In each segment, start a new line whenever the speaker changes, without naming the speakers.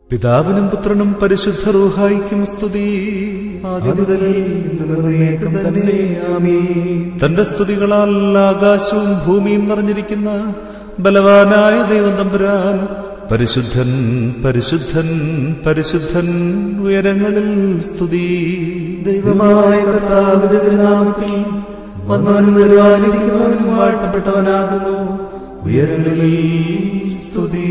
പിതാവിനും പുത്രനും പരിശുദ്ധ റൂഹായിക്കും സ്തുതി
ആദ്യമുതൽ ഇന്നുവന്നേക്കും തന്നെ ആമീൻ
തന്റെ സ്തുതികളാൽ ആകാശവും ഭൂമിയും നിറഞ്ഞിരിക്കുന്ന ബലവാനായ ദൈവം തമ്പുരാൻ പരിശുദ്ധൻ പരിശുദ്ധൻ പരിശുദ്ധൻ ഉയരങ്ങളിൽ സ്തുതി
ദൈവമായ കർത്താവിന്റെ തിരുനാമത്തിൽ വന്നവനും വരുവാനിരിക്കുന്നവനും വാഴ്ത്തപ്പെട്ടവനാകുന്നു ഉയരങ്ങളിൽ സ്തുതി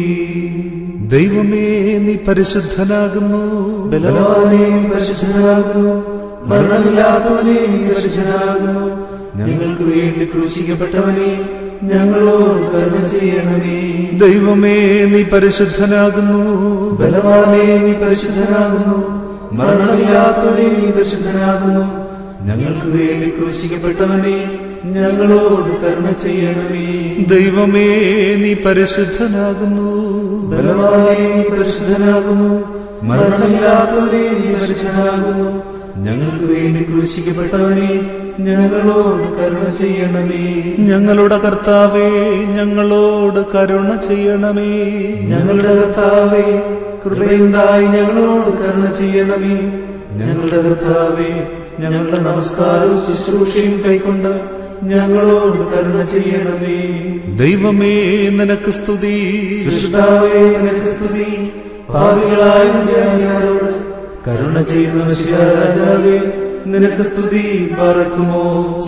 ദൈവമേ നീ പരിശുദ്ധനാകുന്നു
ബലവാനെ നീ പരിശുദ്ധനാകുന്നു മരണമില്ലാത്തവനെ നീ പരിശുദ്ധനാകുന്നു ഞങ്ങൾക്ക് വേണ്ടി ക്രൂശിക്കപ്പെട്ടവനെ ഞങ്ങളോട് കരുണ ചെയ്യണമേ
ദൈവമേ നീ പരിശുദ്ധനാകുന്നു
ബലവാനെ നീ പരിശുദ്ധനാകുന്നു മരണമില്ലാത്തവനെ നീ പരിശുദ്ധനാകുന്നു ഞങ്ങൾക്ക് വേണ്ടി ക്രൂശിക്കപ്പെട്ടവനെ ഞങ്ങളോട് കരുണ ചെയ്യണമേ
ദൈവമേ നീ പരിശുദ്ധനാകുന്നു
ബലവാനെ നീ പരിശുദ്ധനാകുന്നു മരണമില്ലാത്തവനെ നീ പരിശുദ്ധനാകുന്നു ഞങ്ങൾക്ക് വേണ്ടി ക്രൂശിക്കപ്പെട്ടവനെ ഞങ്ങളോട് കരുണ ചെയ്യണമേ
ഞങ്ങളുടെ കർത്താവേ ഞങ്ങളോട് കരുണ ചെയ്യണമേ
ഞങ്ങളുടെ കർത്താവേ കൃപയുണ്ടായി ഞങ്ങളോട് കരുണ ചെയ്യണമേ ഞങ്ങളുടെ കർത്താവേ ഞങ്ങളുടെ നമസ്കാരവും ശുശ്രൂഷയും കൈക്കൊണ്ട് ഞങ്ങളോട് കരുണ ചെയ്യണമേ
ദൈവമേ നിനക്ക് സ്തുതി
സൃഷ്ടാവേ നിനക്ക് സ്തുതി ഭാവികളായ നിന്റെ അടിയാരോട് കരുണ ചെയ്യുന്ന മനുഷ്യ രാജാവേ നിനക്ക് സ്തുതി പറക്കുമോ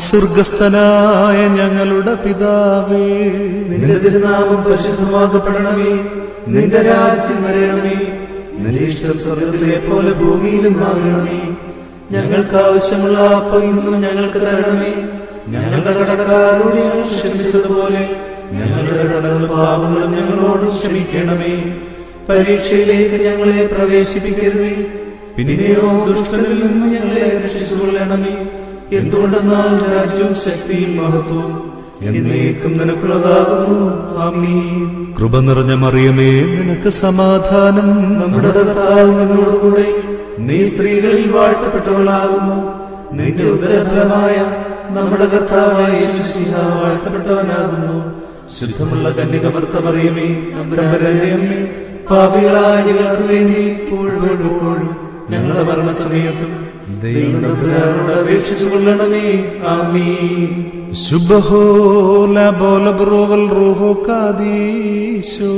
സ്വർഗസ്ഥനായ ഞങ്ങളുടെ പിതാവേ
നിന്റെ തിരുനാമം പരിശുദ്ധമാക്കപ്പെടണമേ നിന്റെ രാജ്യം വരണമേ നിന്റെ ഇഷ്ടം സ്വർഗത്തിലെ പോലെ ഭൂമിയിലും ആകണമേ ഞങ്ങൾക്ക് ആവശ്യമുള്ള അപ്പം ഇന്നും ഞങ്ങൾക്ക് തരണമേ ഞങ്ങളുടെ കടക്കാരോട് ഞങ്ങൾ ക്ഷമിച്ചതുപോലെ ഞങ്ങളുടെ കടകളും പാപങ്ങളും ഞങ്ങളോട് ക്ഷമിക്കണമേ പരീക്ഷയിലേക്ക് ഞങ്ങളെ പ്രവേശിപ്പിക്കരുതേ പിന്നെയോ ദുഷ്ടനിൽ നിന്ന് ഞങ്ങളെ രക്ഷിച്ചുകൊള്ളണമേ എന്തുകൊണ്ടെന്നാൽ രാജ്യവും ശക്തിയും മഹത്വവും എന്നേക്കും നിനക്കുള്ളതാകുന്നു ആമീൻ
കൃപ നിറഞ്ഞ മറിയമേ നിനക്ക് സമാധാനം
നമ്മുടെ കർത്താവ് നിന്നോടുകൂടെ നീ സ്ത്രീകളിൽ വാഴ്ത്തപ്പെട്ടവളാകുന്നു നിന്റെ ഉദരഫലമായ നമ്മുടെ കർത്താവായ യേശുസിഹ വാഴ്ത്തപ്പെട്ടവനാകുന്നു ശുദ്ധമുള്ള കന്യകമർത്ത മറിയമേ നമ്പരമ്മേ പാപികളായ ഞങ്ങൾക്ക് വേണ്ടി ഇപ്പോഴും എപ്പോഴും ഞങ്ങളുടെ മരണസമയത്തും ദൈവം നമ്പുരാനോട് അപേക്ഷിച്ചു കൊള്ളണമേ ആമീൻ
ശുഭഹോ ലബോല ബ്രോവൽ റൂഹോ കാദീശോ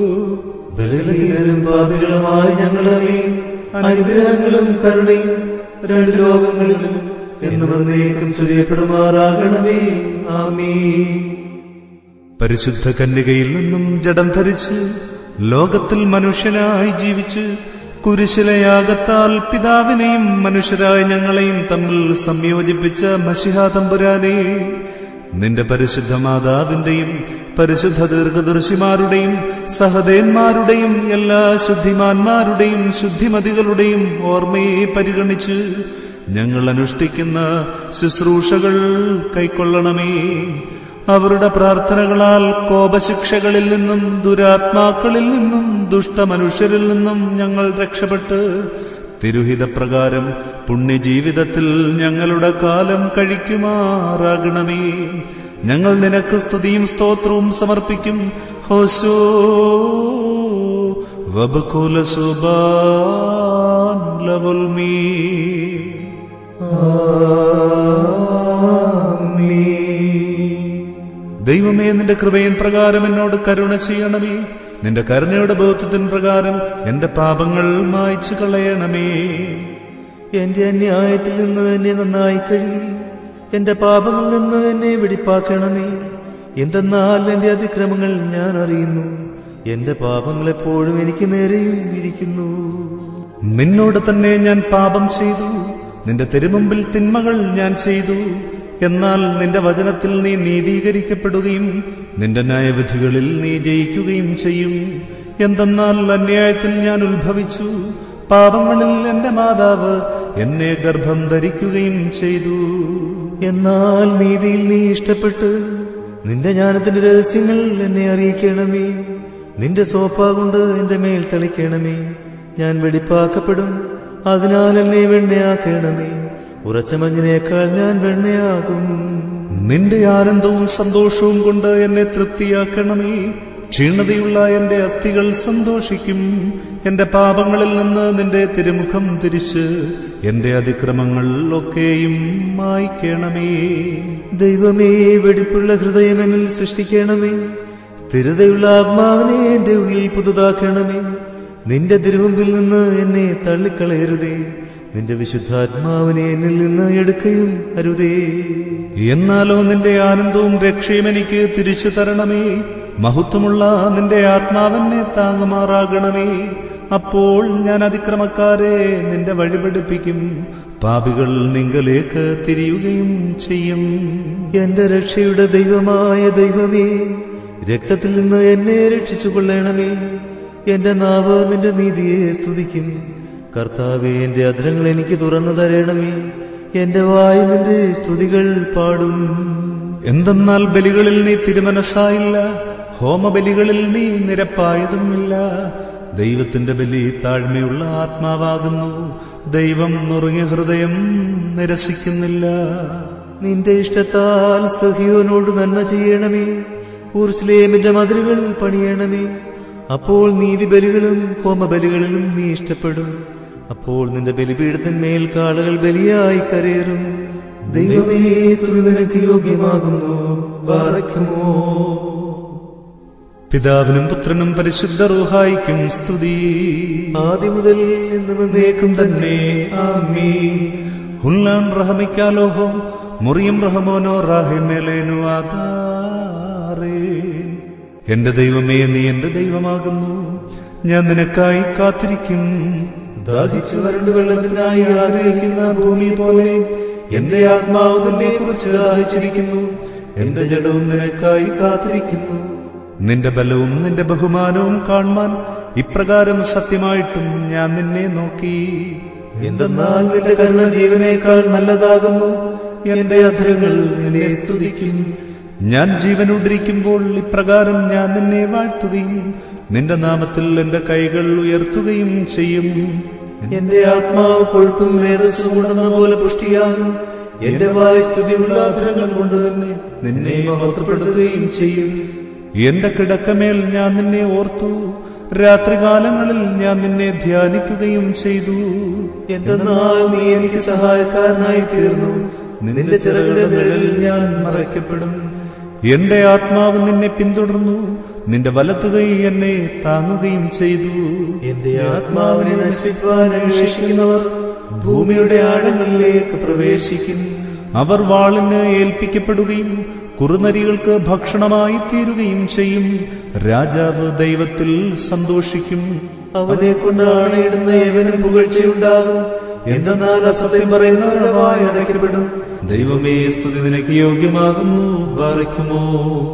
ബലഹീനരും പാപികളുമായ ഞങ്ങളുടെ മേൽ അനുഗ്രഹങ്ങളും കരുണയും രണ്ട് ലോകങ്ങളിലും എന്നും എന്നേക്കും ചൊരിയപ്പെടുമാറാകണമേ ആമീ
പരിശുദ്ധ കന്യകയിൽ നിന്നും ജഡം ധരിച്ച് ലോകത്തിൽ മനുഷ്യനായി ജീവിച്ച് കുരിശിലെ യാഗത്താൽ പിതാവിനെയും മനുഷ്യരായ ഞങ്ങളെയും തമ്മിൽ സംയോജിപ്പിച്ച മഷിഹ തമ്പുരാനെ നിന്റെ പരിശുദ്ധ മാതാവിന്റെയും പരിശുദ്ധ ദീർഘദർശിമാരുടെയും സഹദേന്മാരുടെയും എല്ലാ ശുദ്ധിമാന്മാരുടെയും ശുദ്ധിമതികളുടെയും ഓർമ്മയെ പരിഗണിച്ച് ഞങ്ങൾ അനുഷ്ഠിക്കുന്ന ശുശ്രൂഷകൾ കൈക്കൊള്ളണമേ അവരുടെ പ്രാർത്ഥനകളാൽ കോപശിക്ഷകളിൽ നിന്നും ദുരാത്മാക്കളിൽ നിന്നും ദുഷ്ടമനുഷ്യരിൽ നിന്നും ഞങ്ങൾ രക്ഷപ്പെട്ട് തിരുഹിതപ്രകാരം പുണ്യജീവിതത്തിൽ ഞങ്ങളുടെ കാലം കഴിക്കുമാറാകണമേ ഞങ്ങൾ നിനക്ക് സ്തുതിയും സ്തോത്രവും സമർപ്പിക്കും ഹോശോ വബകുല സുബാൻ ലവുൽമീ ദൈവമേ നിന്റെ കൃപയിൻ പ്രകാരം എന്നോട് കരുണ ചെയ്യണമേ നിന്റെ കരുണയുടെ ബോധത്തിൻ പ്രകാരം എന്റെ പാപങ്ങൾ മായ്ച്ചു കളയണമേ
എന്റെ അന്യായത്തിൽ നിന്ന് എന്നെ നന്നായി കഴുകി എന്റെ പാപങ്ങളിൽ നിന്ന് എന്നെ വെടിപ്പാക്കണമേ എന്തെന്നാൽ എന്റെ അതിക്രമങ്ങൾ ഞാൻ അറിയുന്നു എന്റെ പാപങ്ങൾ എപ്പോഴും എനിക്ക് നേരെയും ഇരിക്കുന്നു
നിന്നോട് തന്നെ ഞാൻ പാപം ചെയ്തു നിന്റെ തിരുമുമ്പിൽ തിന്മകൾ ഞാൻ ചെയ്തു എന്നാൽ നിന്റെ വചനത്തിൽ നീ നീതീകരിക്കപ്പെടുകയും നിന്റെ ന്യായവിധികളിൽ നീ ജയിക്കുകയും ചെയ്യും എന്തെന്നാൽ അന്യായത്തിൽ ഞാൻ ഉത്ഭവിച്ചു പാപങ്ങളിൽ എന്റെ മാതാവ് എന്നെ ഗർഭം ധരിക്കുകയും ചെയ്തു
എന്നാൽ നീതിയിൽ നീ ഇഷ്ടപ്പെട്ട് നിന്റെ ജ്ഞാനത്തിന്റെ രഹസ്യങ്ങൾ എന്നെ അറിയിക്കണമേ നിന്റെ സോപ്പ കൊണ്ട് എന്റെ മേൽ തളിക്കണമേ ഞാൻ വെടിപ്പാക്കപ്പെടും അതിനാൽ എന്നെ വെണ്ണയാക്കണമേ ഉറച്ച മഞ്ഞിനേക്കാൾ ഞാൻ വെണ്ണയാകും
നിന്റെ ആനന്ദവും സന്തോഷവും കൊണ്ട് എന്നെ തൃപ്തിയാക്കണമേ ക്ഷീണതയുള്ള എന്റെ അസ്ഥികൾ സന്തോഷിക്കും എന്റെ പാപങ്ങളിൽ നിന്ന് നിന്റെ തിരുമുഖം തിരിച്ച് എന്റെ അതിക്രമങ്ങൾ ഒക്കെയും മായ്ക്കണമേ
ദൈവമേ വെടിപ്പുള്ള ഹൃദയം എന്നിൽ സൃഷ്ടിക്കണമേ സ്ഥിരതയുള്ള ആത്മാവിനെ എന്റെ ഉള്ളിൽ പുതുതാക്കണമേ നിന്റെ തിരുമുമ്പിൽ നിന്ന് എന്നെ തള്ളിക്കളയരുതേ നിന്റെ വിശുദ്ധാത്മാവിനെ എന്നിൽ നിന്ന് എടുക്കുകയും അരുതേ
എന്നാലോ നിന്റെ ആനന്ദവും രക്ഷയും എനിക്ക് തിരിച്ചു തരണമേ മഹത്വമുള്ള നിന്റെ ആത്മാവെന്നെ താങ്ങുമാറാകണമേ അപ്പോൾ ഞാൻ അതിക്രമക്കാരെ നിന്റെ വഴി പഠിപ്പിക്കും പാപികൾ നിങ്കലേക്ക് തിരിയുകയും ചെയ്യും
എന്റെ രക്ഷയുടെ ദൈവമായ ദൈവമേ രക്തത്തിൽ നിന്ന് എന്നെ രക്ഷിച്ചു കൊള്ളണമേ എന്റെ നാവ് നിന്റെ നീതിയെ സ്തുതിക്കും കർത്താവെ എന്റെ അധരങ്ങൾ എനിക്ക് തുറന്നു തരണമേ എന്റെ വായു നിന്റെ സ്തുതികൾ പാടും
എന്തെന്നാൽ ബലികളിൽ നീ തിരുമനസ്സായില്ല ഹോമബലികളിൽ നീ നിരപ്പായതുമില്ല ദൈവത്തിന്റെ ബലി താഴ്മയുള്ള ആത്മാവാകുന്നു ദൈവം നുറുങ്ങിയ ഹൃദയം നിരസിക്കുന്നില്ല
നിന്റെ ഇഷ്ടത്താൽ സഹിയോനോട് നന്മ ചെയ്യണമേ ഊർസ്ലേമിന്റെ മതിലുകൾ പണിയണമേ അപ്പോൾ നീതിബലികളും ഹോമബലികളിലും നീ ഇഷ്ടപ്പെടും അപ്പോൾ നിന്റെ ബലിപീഠത്തിന്മേൽ കാളുകൾ ബലിയായി കരയേറും ദൈവമേ സ്തുതി നിനക്ക് യോഗ്യമാകുന്നു ബാറയ്ക്കുമോ
പിതാവിനും പുത്രനും പരിശുദ്ധ റൂഹായിക്കും സ്തുതി
ആദ്യം മുതൽ ഇന്ന് വന്നേക്കും തന്നെ ആമീ
ഹുല്ലാൻ റഹമിക്കാലോഹോ മുറിയും റഹമോനോ റാഹിമേലേനു ആധാരേ എന്റെ ദൈവമേ നീ എന്റെ ദൈവമാകുന്നു ഞാൻ നിനക്കായി കാത്തിരിക്കും
ദാഹിച്ചു വരണ്ടു വെള്ളത്തിനായി ആഗ്രഹിക്കുന്ന ഭൂമി പോലെ എന്റെ ആത്മാവ് നിന്നെ കുറിച്ച് ദാഹിച്ചിരിക്കുന്നു എന്റെ ജഡവും നിനക്കായി കാത്തിരിക്കുന്നു
നിന്റെ ബലവും നിന്റെ ബഹുമാനവും കാണുവാൻ ഇപ്രകാരം സത്യമായിട്ടും ഞാൻ നിന്നെ നോക്കി
എന്തെന്നാൽ നിന്റെ കരുണ ജീവനേക്കാൾ നല്ലതാകുന്നു എന്റെ അധരങ്ങൾ നിന്നെ സ്തുതിക്കും
ഞാൻ ജീവനോടിരിക്കുമ്പോൾ ഇപ്രകാരം ഞാൻ നിന്നെ വാഴ്ത്തുകയും നിന്റെ നാമത്തിൽ എന്റെ കൈകൾ ഉയർത്തുകയും ചെയ്യും
എന്റെ ആത്മാവ് കൊഴുപ്പും മേധസ്സും കൊണ്ടെന്ന പോലെ പുഷ്ടിയാകും എന്റെ വായ് സ്തുതിയുള്ള അധരങ്ങൾ കൊണ്ട് തന്നെ നിന്നെ മഹത്വപ്പെടുത്തുകയും ചെയ്യും
എന്റെ കിടക്കമേൽ ഞാൻ നിന്നെ ഓർത്തു രാത്രികാലങ്ങളിൽ ഞാൻ നിന്നെ ധ്യാനിക്കുകയും ചെയ്തു
എന്തെന്നാൽ നീ എനിക്ക് സഹായക്കാരനായി തീർന്നു നിന്റെ ചിറകളുടെ നിഴലിൽ ഞാൻ മറയ്ക്കപ്പെടും
എന്റെ ആത്മാവ് നിന്നെ പിന്തുടർന്നു നിന്റെ വലത്തുകൈ എന്നെ താങ്ങുകയും ചെയ്തു
എന്റെ ആത്മാവിനെ നശിപ്പാൻ അന്വേഷിക്കുന്നവർ ഭൂമിയുടെ ആഴങ്ങളിലേക്ക് പ്രവേശിക്കും
അവർ വാളിന് ഏൽപ്പിക്കപ്പെടുകയും കുറുനരികൾക്ക് ഭക്ഷണമായി തീരുകയും ചെയ്യും രാജാവ് ദൈവത്തിൽ സന്തോഷിക്കും
അവനെ കൊണ്ട് ആണയിടുന്ന ഏവനും പുകഴ്ചയുണ്ടാകും എന്തെന്നാൽ അസത്യം പറയുന്നവരുടെ വായ അടയ്ക്കപ്പെടും ദൈവമേ സ്തുതി നിനക്ക് യോഗ്യമാകുന്നു ബാറിക്കുമോ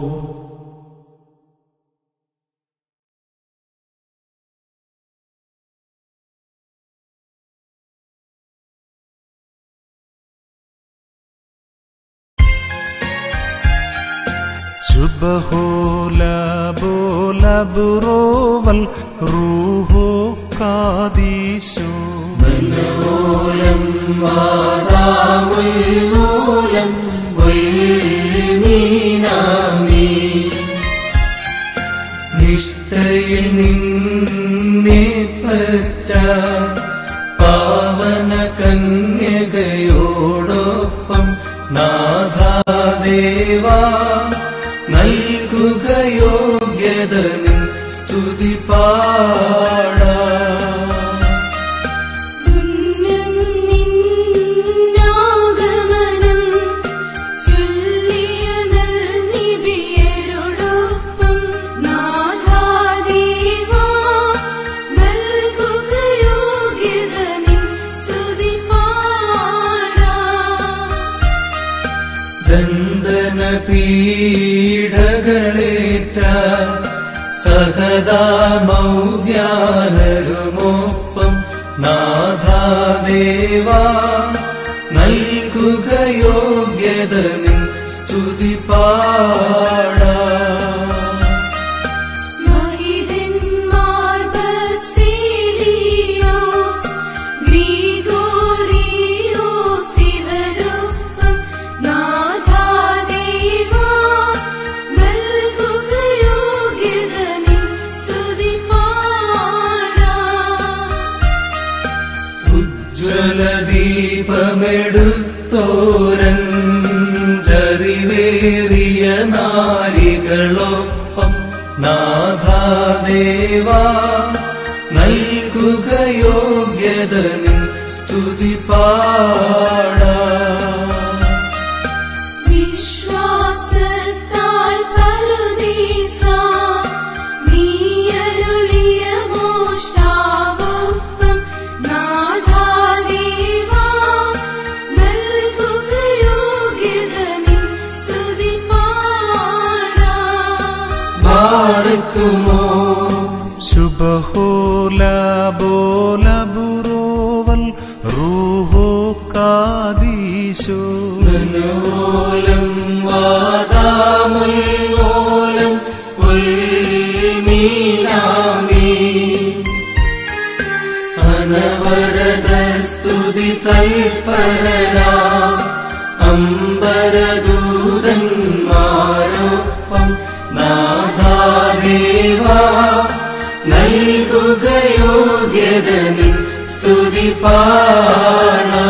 ശുഭഹോല ബോല ബുറോവൽ റൂഹോ കാദീശോ
നിഷ്ഠയിൽ നിന്നെ പറ്റ പാവന കന്യകയോടൊപ്പം നാഥാദേവ നൽകുക യോഗ്യത നിൻ സ്തുതി പാടാ
പുണ്യം നിന്നാഗമനം ചൊല്ലിയ നൽനിബിയരോടൊപ്പം നാഥാദേവാ നൽകുക യോഗ്യത നിൻ സ്തുതി പാടാം
ദണ്ഡന പീഡകളേറ്റ സഹദാമൗദ്യാനരുമൊപ്പം നാഥാദേവ നൽകുക യോഗ്യത നിൻ സ്തുതി പാടാ
മഹിതന്മാർ ബസേലിയോസ് ഗ്രിഗോറിയോസ് ഇവരൊപ്പം നാഥാദേവാ നൽകുക യോഗ്യത
ജന്മമെടുത്തോരഞ്ചറിവേറിയ നാരികളൊപ്പം നാഥാദേവാ നൽകുക യോഗ്യത നിൻ സ്തുതി പാടാ
വിശ്വാസത്താൽ പറുദീസ നീയരുളിയ മോഷ്ടാവൊപ്പം നാഥാദേവാ നൽകുക യോഗ്യത നിൻ സ്തുതി പാടാം
ബാർക്കുമോ
ശുഭഹോല ബോല ബുറോവൽ റൂഹോ കാദീശോ
മനോലം വാദാമുല്ലോലം ഉൽമീനാമി അനവരത സ്തുതി തൽപരരാ അമ്പരദൂതന്മാരൊപ്പം നാഥാദേവാ നൽകുക യോഗ്യത നിൻ സ്തുതി പാടാ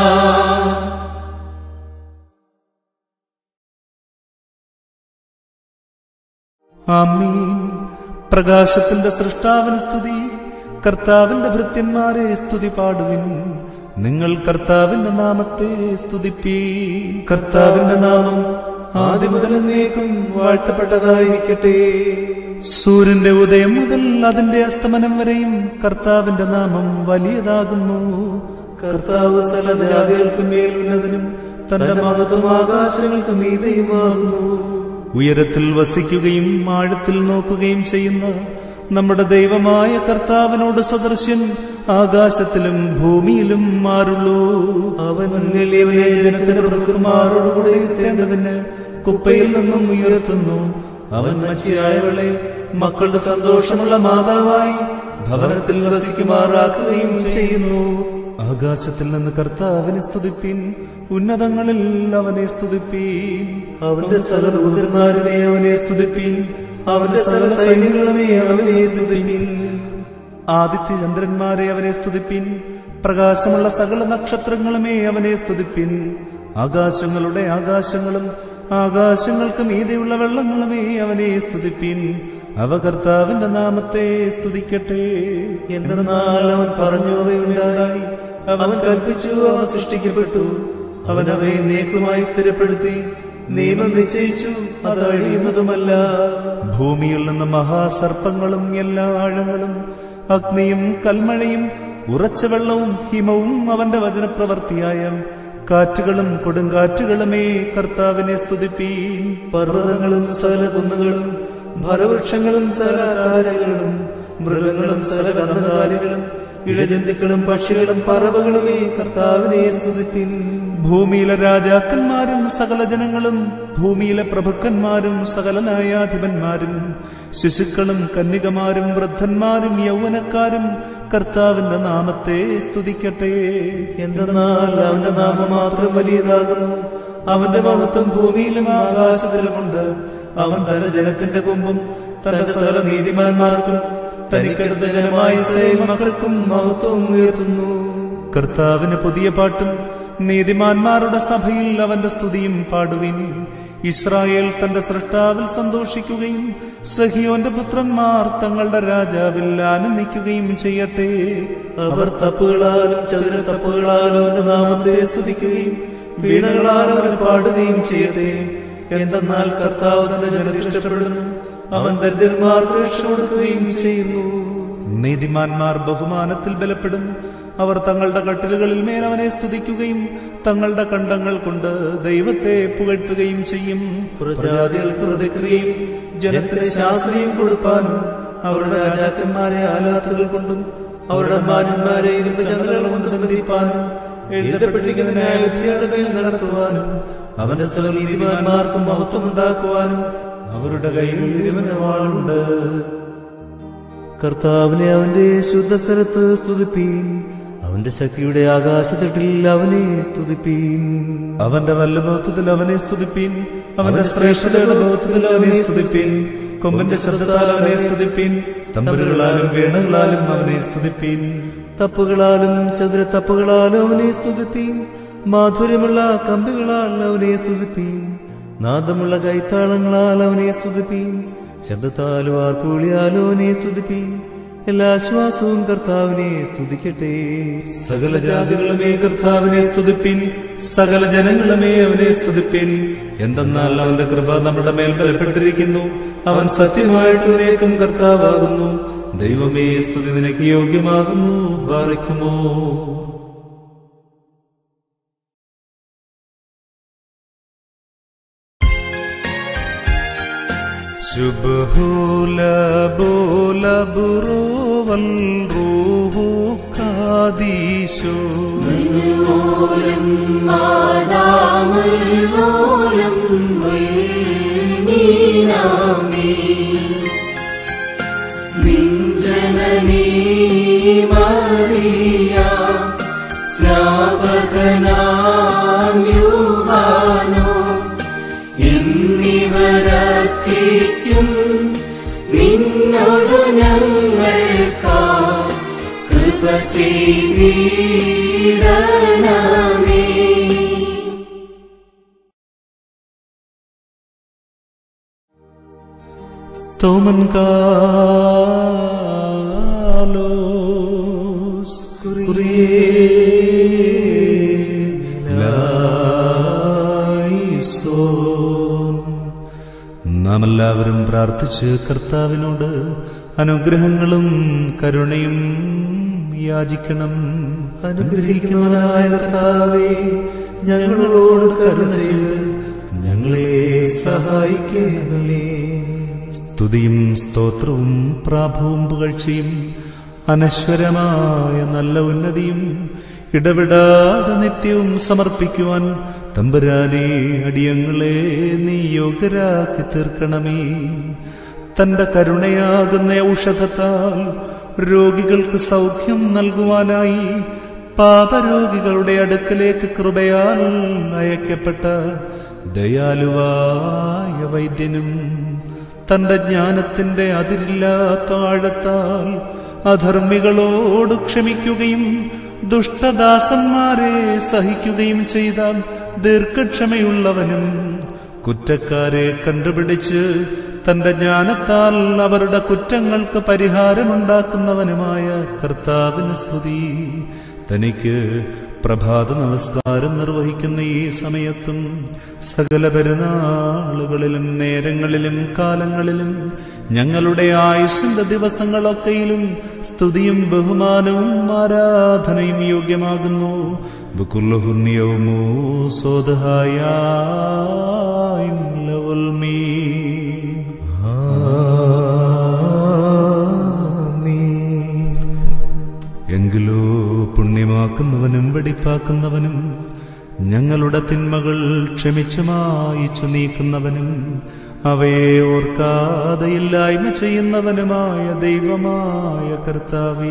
ആമീൻ പ്രകാശത്തിന്റെ സൃഷ്ടാവിന് സ്തുതി കർത്താവിന്റെ ഭൃത്യന്മാരെ സ്തുതി പാടുവിൻ നിങ്ങൾ കർത്താവിന്റെ നാമത്തെ സ്തുതിപ്പീൻ
കർത്താവിന്റെ നാമം ആദ്യം മുതൽ എന്നേക്കും വാഴ്ത്തപ്പെട്ടതായിരിക്കട്ടെ
സൂര്യന്റെ ഉദയം മുതൽ അതിന്റെ അസ്തമനം വരെയും കർത്താവിന്റെ നാമം വലിയതാകുന്നു
കർത്താവ് സകലജാതികൾക്ക് മേൽ ഉന്നതനും തന്റെ മഹത്വം ആകാശങ്ങൾക്ക് മീതയുമാകുന്നു
ഉയരത്തിൽ വസിക്കുകയും ആഴത്തിൽ നോക്കുകയും ചെയ്യുന്ന നമ്മുടെ ദൈവമായ കർത്താവിനോട് സദൃശ്യൻ ആകാശത്തിലും ഭൂമിയിലും മാറുള്ളൂ
അവൻ എളിയവനെ ജനത്തിന്റെ പ്രഭുക്കന്മാരോടുകൂടെ ഇരുത്തേണ്ടതിന് കുപ്പയിൽ നിന്നും ഉയർത്തുന്നു അവൻ മച്ചിയായവളെ മക്കളുടെ സന്തോഷമുള്ള മാതാവായി ഭവനത്തിൽ വസിക്കുമാറാക്കുകയും ചെയ്യുന്നു
ആകാശത്തിൽ നിന്ന് കർത്താവിനെ സ്തുതിപ്പിൻ ഉന്നതങ്ങളിൽ അവനെ സ്തുതിപ്പീൻ
അവന്റെ സകല ദൂതന്മാരുമേ അവനെ സ്തുതിപ്പിൻ അവന്റെ സകല സൈന്യങ്ങളുമേ അവനെ സ്തുതിപ്പിൻ
ആദിത്യ ചന്ദ്രന്മാരെ അവനെ സ്തുതിപ്പിൻ പ്രകാശമുള്ള സകല നക്ഷത്രങ്ങളുമേ അവനെ സ്തുതിപ്പിൻ ആകാശങ്ങളുടെ ആകാശങ്ങളും ആകാശങ്ങൾക്ക് മീതെയുള്ള വെള്ളങ്ങളുമേ അവനെ സ്തുതിപ്പിൻ അവ കർത്താവിന്റെ നാമത്തെ സ്തുതിക്കട്ടെ
എന്തെന്നാൽ അവൻ പറഞ്ഞു അവയുണ്ടായി അവൻ കൽപ്പിച്ചു അവ സൃഷ്ടിക്കപ്പെട്ടു അവൻ അവയെ നീക്കുമായി സ്ഥിരപ്പെടുത്തി നിയമം നിശ്ചയിച്ചു അത് അഴിയുന്നതുമല്ല
ഭൂമിയിൽ നിന്ന് മഹാസർപ്പങ്ങളും എല്ലാ ആഴങ്ങളും അഗ്നിയും കൽമഴയും ഉറച്ച വെള്ളവും ഹിമവും അവന്റെ വചനപ്രവർത്തിയായ കാറ്റുകളും കൊടുങ്കാറ്റുകളുമേ കർത്താവിനെ സ്തുതിപ്പീൻ
പർവ്വതങ്ങളും സകല കുന്നുകളും ഫലവൃക്ഷങ്ങളും സകല കാരകളും മൃഗങ്ങളും സകല കന്നുകാലികളും ഇഴജന്തുക്കളും പക്ഷികളും പറവകളുമേ കർത്താവിനെ സ്തുതിപ്പിൻ
ഭൂമിയിലെ രാജാക്കന്മാരും സകല ജനങ്ങളും ഭൂമിയിലെ പ്രഭുക്കന്മാരും സകല ന്യായാധിപന്മാരും ശിശുക്കളും കന്യകമാരും വൃദ്ധന്മാരും യൗവനക്കാരും കർത്താവിന്റെ നാമത്തെ സ്തുതിക്കട്ടെ
എന്തെന്നാൽ അവന്റെ നാമം മാത്രം വലിയതാകുന്നു അവന്റെ മഹത്വം ഭൂമിയിലും ആകാശത്തിലുമുണ്ട് അവൻ തന്റെ ജനത്തിന്റെ കൊമ്പും തന്റെ സകല നീതിമാന്മാർക്കും തനിക്കെടുത്ത ജനമായ ഇസ്രായേൽ മക്കൾക്കും മഹത്വം ഉയർത്തുന്നു
കർത്താവിന് പുതിയ പാട്ടും നീതിമാന്മാരുടെ സഭയിൽ അവന്റെ സ്തുതിയും പാടുവിൻ ഇസ്രായേൽ തന്റെ സൃഷ്ടാവിൽ സന്തോഷിക്കുകയും സഹിയോന്റെ പുത്രന്മാർ തങ്ങളുടെ രാജാവിൽ ആനന്ദിക്കുകയും ചെയ്യട്ടെ
അവർ തപ്പുകളാലും ചതുര തപ്പുകളാലും അവന്റെ നാമത്തെ സ്തുതിക്കുകയും വീണകളാൽ അവൻ പാടുകയും ചെയ്യട്ടെ എന്തെന്നാൽ കർത്താവ് തന്നെ ജനത്തെ ഇഷ്ടപ്പെടുന്നു അവൻ ദരിദ്രന്മാർക്ക് രക്ഷ കൊടുക്കുകയും ചെയ്യുന്നു
നീതിമാന്മാർ ബഹുമാനത്തിൽ ബലപ്പെടും അവർ തങ്ങളുടെ കട്ടിലുകളിൽ മേൽ അവനെ സ്തുതിക്കുകയും തങ്ങളുടെ കണ്ടങ്ങൾ കൊണ്ട് ദൈവത്തെ പുകഴ്ത്തുകയും ചെയ്യും
പുറജാതികൾക്ക് ഹൃദയക്രിയയും ജനത്തിന് ശാസ്ത്രീയം കൊടുപ്പാനും അവരുടെ രാജാക്കന്മാരെ ആലാത്തുകൾ കൊണ്ടും അവരുടെ മാന്യന്മാരെ ഇരുമ്പ് ചങ്ങലകൾ കൊണ്ട് ബന്ധിപ്പാനും എഴുതപ്പെട്ടിരിക്കുന്ന ന്യായവിധിയുടെ മേൽ നടത്തുവാനും അവന്റെ സകല നീതിമാന്മാർക്ക് മഹത്വം ഉണ്ടാക്കുവാനും അവരുടെ കയ്യിൽ ഇരുവന്റെ വാളുണ്ട് കർത്താവിനെ അവന്റെ ശുദ്ധസ്ഥലത്ത് സ്തുതിപ്പീൻ അവന്റെ ശക്തിയുടെ ആകാശത്തട്ടിൽ അവനെ സ്തുതിപ്പീൻ
അവന്റെ വല്ലഭത്വത്തിൽ അവനെ സ്തുതിപ്പീൻ അവന്റെ ശ്രേഷ്ഠതയുടെ ബോധത്തിൽ അവനെ സ്തുതിപ്പീൻ കൊമ്പന്റെ ശബ്ദത്താൽ അവനെ സ്തുതിപ്പീൻ തമ്പുരുകളാലും വീണകളാലും അവനെ സ്തുതിപ്പീൻ
തപ്പുകളാലും ചതുര തപ്പുകളാലും അവനെ സ്തുതിപ്പീൻ മാധുര്യമുള്ള കമ്പികളാൽ അവനെ സ്തുതിപ്പീൻ നാദമുള്ള കൈത്താളങ്ങളാൽ അവനെ സ്തുതിപ്പീൻ ശബ്ദത്താലോ ആർപ്പുളിയാലോ അവനെ സ്തുതിപ്പീൻ എല്ലാ ശ്വാസവും കർത്താവിനെ സ്തുതിക്കട്ടെ
സകല ജാതികളുമേ കർത്താവിനെ സ്തുതിപ്പിൻ സകല ജനങ്ങളുമേ അവനെ സ്തുതിപ്പിൻ എന്തെന്നാൽ അവന്റെ കൃപ നമ്മുടെ മേൽ ബലപ്പെട്ടിരിക്കുന്നു അവൻ സത്യമായിട്ടും കർത്താവാകുന്നു ദൈവമേ സ്തുതി നിനക്ക് യോഗ്യമാകുന്നു ബാറിക്കുമോ ശുഭഹൂല ബോല ബുറോവൽ റൂഹു കാദീശോ
മാതാമുൽവോലം മീനാമേ വിഞ്ചനനീ മറിയ സ്നാപകനാം യൂഹാനോ എന്നിവരത്തിക്കും നിന്നോടു ഞങ്ങൾക്കാ കൃപ ചെയ്തിടണമേ
സ്തോമൻ കാലോസ് നാം എല്ലാവരും പ്രാർത്ഥിച്ച് കർത്താവിനോട് അനുഗ്രഹങ്ങളും കരുണയും യാചിക്കണം
അനുഗ്രഹിക്കുന്നവനായ കർത്താവേ ഞങ്ങളോട് കരുണ ചെയ്ത് ഞങ്ങളെ സഹായിക്കണമേ
സ്തുതിയും സ്തോത്രവും പ്രാഭവും പുകഴ്ചയും അനശ്വരമായ നല്ല ഉന്നതിയും ഇടവിടാതെ നിത്യവും സമർപ്പിക്കുവാൻ തമ്പുരാനെ അടിയങ്ങളെ നീ യോഗ്യരാക്കി തീർക്കണമേ തന്റെ കരുണയാകുന്ന ഔഷധത്താൽ രോഗികൾക്ക് സൗഖ്യം നൽകുവാനായി പാപരോഗികളുടെ അടുക്കലേക്ക് കൃപയാൽ അയക്കപ്പെട്ട ദയാലുവായ വൈദ്യനും തന്റെ ജ്ഞാനത്തിന്റെ അതിരില്ലാത്ത ആഴത്താൽ അധർമ്മികളോട് ക്ഷമിക്കുകയും ദുഷ്ടദാസന്മാരെ സഹിക്കുകയും ചെയ്ത ദീർഘക്ഷമയുള്ളവനും കുറ്റക്കാരെ കണ്ടുപിടിച്ച് തന്റെ ജ്ഞാനത്താൽ അവരുടെ കുറ്റങ്ങൾക്ക് പരിഹാരമുണ്ടാക്കുന്നവനുമായ കർത്താവിന് സ്തുതി തനിക്ക് പ്രഭാത നമസ്കാരം നിർവഹിക്കുന്ന ഈ സമയത്തും സകല പെരുന്നാളുകളിലും നേരങ്ങളിലും കാലങ്ങളിലും ഞങ്ങളുടെ ആയുഷിന്റെ ദിവസങ്ങളൊക്കെയിലും സ്തുതിയും ബഹുമാനവും ആരാധനയും യോഗ്യമാകുന്നു ബുക്കുല്ലഹുന്യവുമോ സോദഹായ എങ്കിലോ പുണ്യമാക്കുന്നവനും വെടിപ്പാക്കുന്നവനും ഞങ്ങളുടെ തിന്മകൾ ക്ഷമിച്ചു മായിച്ചു നീക്കുന്നവനും അവയെ ഓർക്കാതെയില്ലായ്മ ചെയ്യുന്നവനുമായ ദൈവമായ കർത്താവേ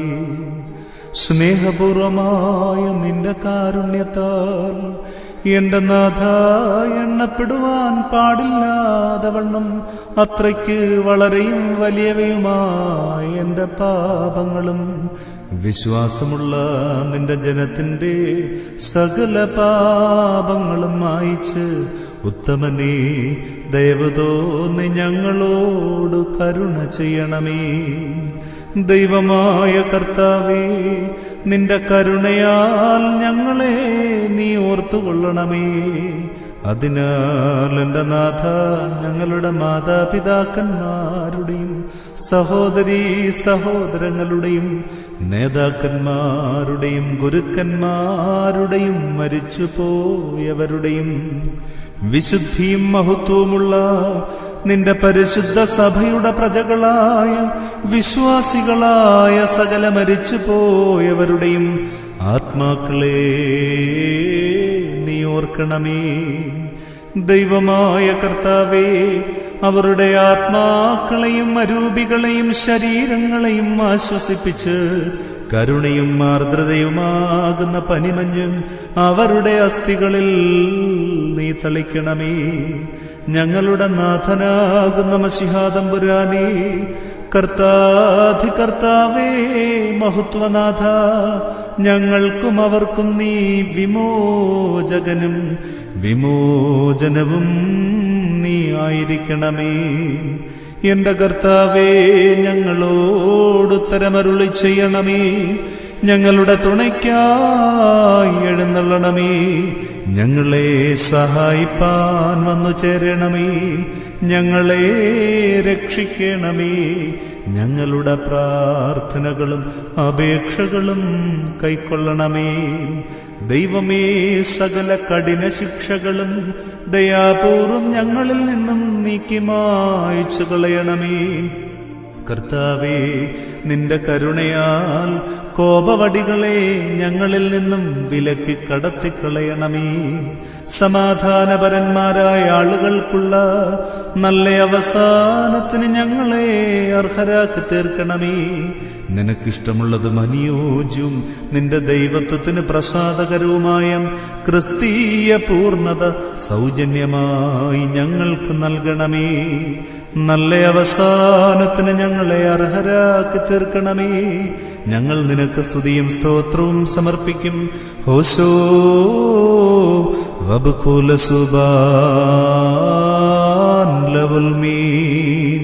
സ്നേഹപൂർവമായ നിന്റെ കാരുണ്യത്താൽ എന്റെ നാഥ എണ്ണപ്പെടുവാൻ പാടില്ലാതെ വണ്ണം അത്രയ്ക്ക് വളരെയും വലിയവയുമായ എന്റെ പാപങ്ങളും വിശ്വാസമുള്ള നിന്റെ ജനത്തിന്റെ സകല പാപങ്ങളും മായിച്ച് ഉത്തമനെ ദയവ് തോന്നി ഞങ്ങളോട് കരുണ ചെയ്യണമേ ദൈവമായ കർത്താവേ നിന്റെ കരുണയാൽ ഞങ്ങളെ നീ ഓർത്തുകൊള്ളണമേ അതിനാൽ എൻ്റെ നാഥ ഞങ്ങളുടെ മാതാപിതാക്കന്മാരുടെയും സഹോദരീ സഹോദരങ്ങളുടെയും നേതാക്കന്മാരുടെയും ഗുരുക്കന്മാരുടെയും മരിച്ചുപോയവരുടെയും വിശുദ്ധിയും മഹത്വവുമുള്ള നിന്റെ പരിശുദ്ധ സഭയുടെ പ്രജകളായ വിശ്വാസികളായ സകല മരിച്ചുപോയവരുടെയും ആത്മാക്കളെ നീ ഓർക്കണമേ ദൈവമായ കർത്താവേ അവരുടെ ആത്മാക്കളെയും അരൂപികളെയും ശരീരങ്ങളെയും ആശ്വസിപ്പിച്ച് കരുണയും ആർദ്രതയുമാകുന്ന പനിമഞ്ഞും അവരുടെ അസ്ഥികളിൽ നീ തളിക്കണമേ ഞങ്ങളുടെ നാഥനാകുന്ന മഷിഹാദംപുരാനേ കർത്താധി കർത്താവേ മഹത്വനാഥ ഞങ്ങൾക്കും അവർക്കും നീ വിമോചകനും വിമോചനവും നീ ആയിരിക്കണമേ എന്റെ കർത്താവേ ഞങ്ങളോട് ഉത്തരമരുളി ചെയ്യണമേ ഞങ്ങളുടെ തുണയ്ക്കായി എഴുന്നള്ളണമേ ഞങ്ങളെ സഹായിപ്പാൻ വന്നു ചേരണമേ ഞങ്ങളെ രക്ഷിക്കണമേ ഞങ്ങളുടെ പ്രാർത്ഥനകളും അപേക്ഷകളും കൈക്കൊള്ളണമേ ദൈവമേ സകല കഠിന ശിക്ഷകളും ദയാപൂർവം ഞങ്ങളിൽ നിന്നും നീക്കി മായ്ച്ചു കളയണമേ കർത്താവേ നിന്റെ കരുണയാൽ കോപവടികളെ ഞങ്ങളിൽ നിന്നും വിലക്കി കടത്തിക്കളയണമേ സമാധാനപരന്മാരായ ആളുകൾക്കുള്ള നല്ല അവസാനത്തിന് ഞങ്ങളെ അർഹരാക്കി തീർക്കണമേ നിനക്കിഷ്ടമുള്ളതും അനുയോജ്യവും നിന്റെ ദൈവത്വത്തിന് പ്രസാദകരവുമായ ക്രിസ്തീയ പൂർണ്ണത സൗജന്യമായി ഞങ്ങൾക്ക് നൽകണമേ നല്ല അവസാനത്തിന് ഞങ്ങളെ അർഹരാക്കി തീർക്കണമേ ഞങ്ങൾ നിനക്ക് സ്തുതിയും സ്തോത്രവും സമർപ്പിക്കും ഹോശോ വബുഖുല സുബാൻ ലവൽ മീൻ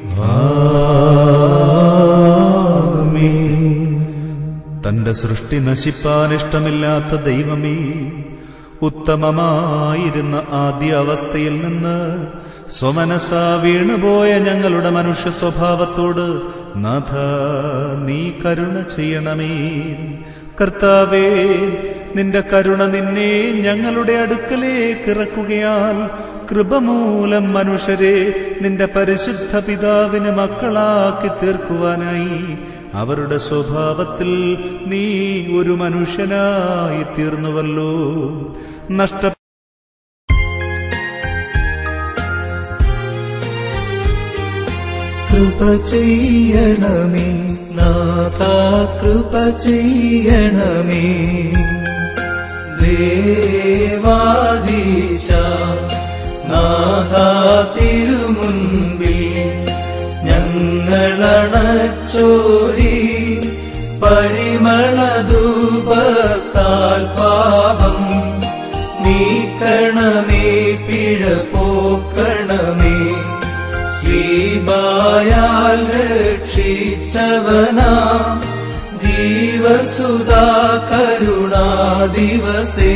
തന്റെ സൃഷ്ടി നശിപ്പാൻ ഇഷ്ടമില്ലാത്ത ദൈവമേ ഉത്തമമായിരുന്ന ആദ്യ അവസ്ഥയിൽ നിന്ന് സ്വമനസ വീണുപോയ ഞങ്ങളുടെ മനുഷ്യ സ്വഭാവത്തോട് നാഥ നീ കരുണ ചെയ്യണമേ കർത്താവേ നിന്റെ കരുണ നിന്നെ ഞങ്ങളുടെ അടുക്കലേക്ക് ഇറക്കുകയാൽ കൃപമൂലം മനുഷ്യരെ നിന്റെ പരിശുദ്ധ പിതാവിന് മക്കളാക്കി തീർക്കുവാനായി അവരുടെ സ്വഭാവത്തിൽ നീ ഒരു മനുഷ്യനായി തീർന്നുവല്ലോ നഷ്ട
കൃപ ചെയ്യണമേ നാഥ കൃപ ചെയ്യണമേ ദേവാദീശ നാഥ തിരുമുൻപിൽ ഞങ്ങളണച്ചോരി പരിമളധൂപത്താൽ പാപം നീക്കണമേ പിഴ പോക്കണമേ ശ്രീബായാൽ രക്ഷിച്ചവനാ ജീവസുധാ കരുണാ ദിവസേ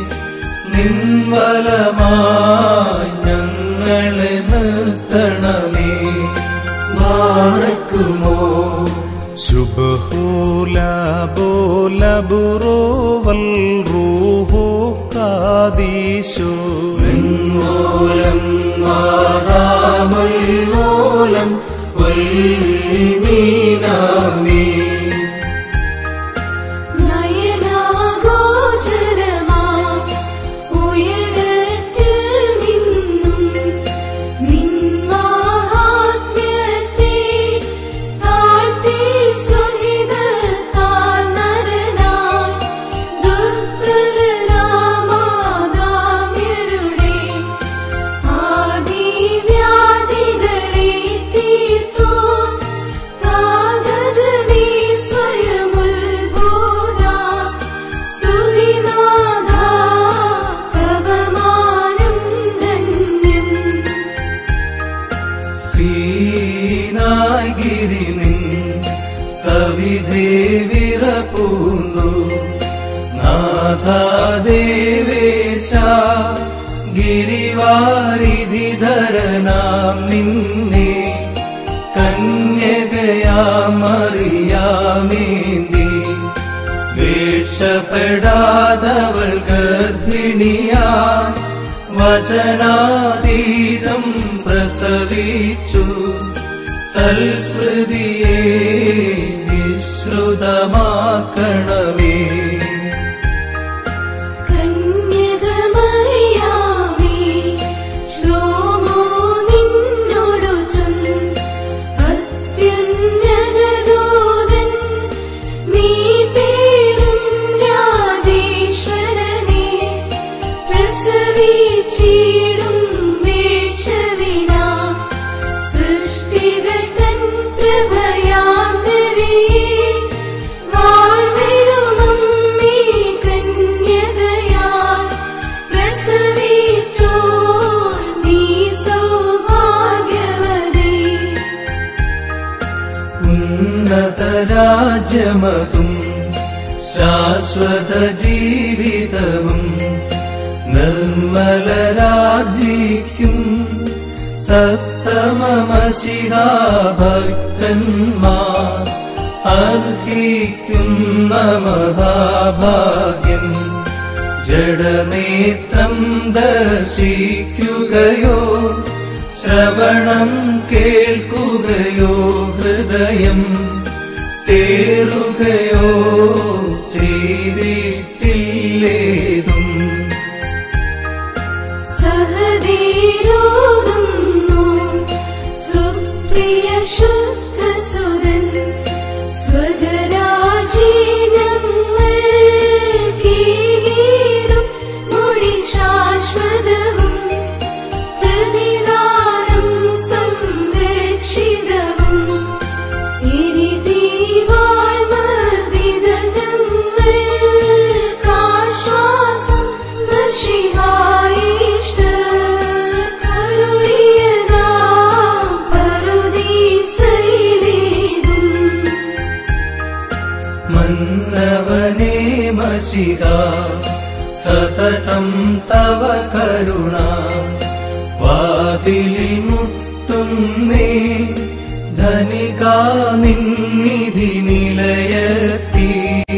നിൻവലമായി ഞങ്ങളെ നിർത്തണമേ
മാറക്കുമോ
ശുഭഹൂല ബോല ബുറോവൽ റൂഹോ കാദീശോ
മൂലം മാറാമോലം വൽമീനാമേ
നയനാഗോചരമാ ഉയരത്തിൽ നിന്നും നിൻ മാഹാത്മ്യത്തെ താഴ്ത്തി സുഹിതത്താൽ നരനാം ദുർബലരാമാദാമ്യരുടെ ആദിവ്യാധികളെ തീർത്തു താതജനീ സ്വയമുത്ഭൂത സ്തുതിനാഥ കവമാനം ധന്യം
സീനാഗിരി നിൻ സവിധേ വിറപ്പൂന്നു നാഥാദേവേശ ഗിരിവാരിധിധരനാം നിന്നെ കന്യകയാമറിയാമേന്തി വീഴ്ചപ്പെടാതവൾ ഗർഭിണിയാ വചനാതീതം പ്രസവിച്ചു തൽസ്മൃതിയെ വിശ്രുതമാക്കണമേ
കന്യകമറിയാമേ ശ്ലോമോ നിന്നോടു ചൊന്ന് അത്യുന്നതദൂതൻ നീ പേരും രാജേശ്വരനെ പ്രസവിച്ചിടും വീഴ്ചവിനാ സൃഷ്ടികർത്തൻ പ്രഭയാ
രാജ്യമതും ശാശ്വത ജീവിതവും നിർമ്മലരാജിക്കും സത്തമമശിഹാഭക്തന്മാർ അർഹിക്കുന്ന മഹാഭാഗ്യം ജഡനേത്രം ദർശിക്കുകയോ ശ്രവണം കേൾക്കുകയോ ഹൃദയം തേറുകയോ ചെയ്തിട്ടില്ലേതും
സഹദേരോതുന്നു സുപ്രിയ ശുദ്ധസുരൻ സ്വഗരാജീനങ്ങൾ കീഴീടും മൊഴി ശാശ്വതവും പ്രതിദാനം സംരക്ഷിതവും ാശ്വാസം നശിഹായിഷ്ട കരുളിയതാ പരുദീസയിലേതും
മന്നവനേ മഷിക സതതം തവ കരുണ വാതിലിൽ മുട്ടുന്നേ ധനികാ നിന്നിധി നിലയത്തി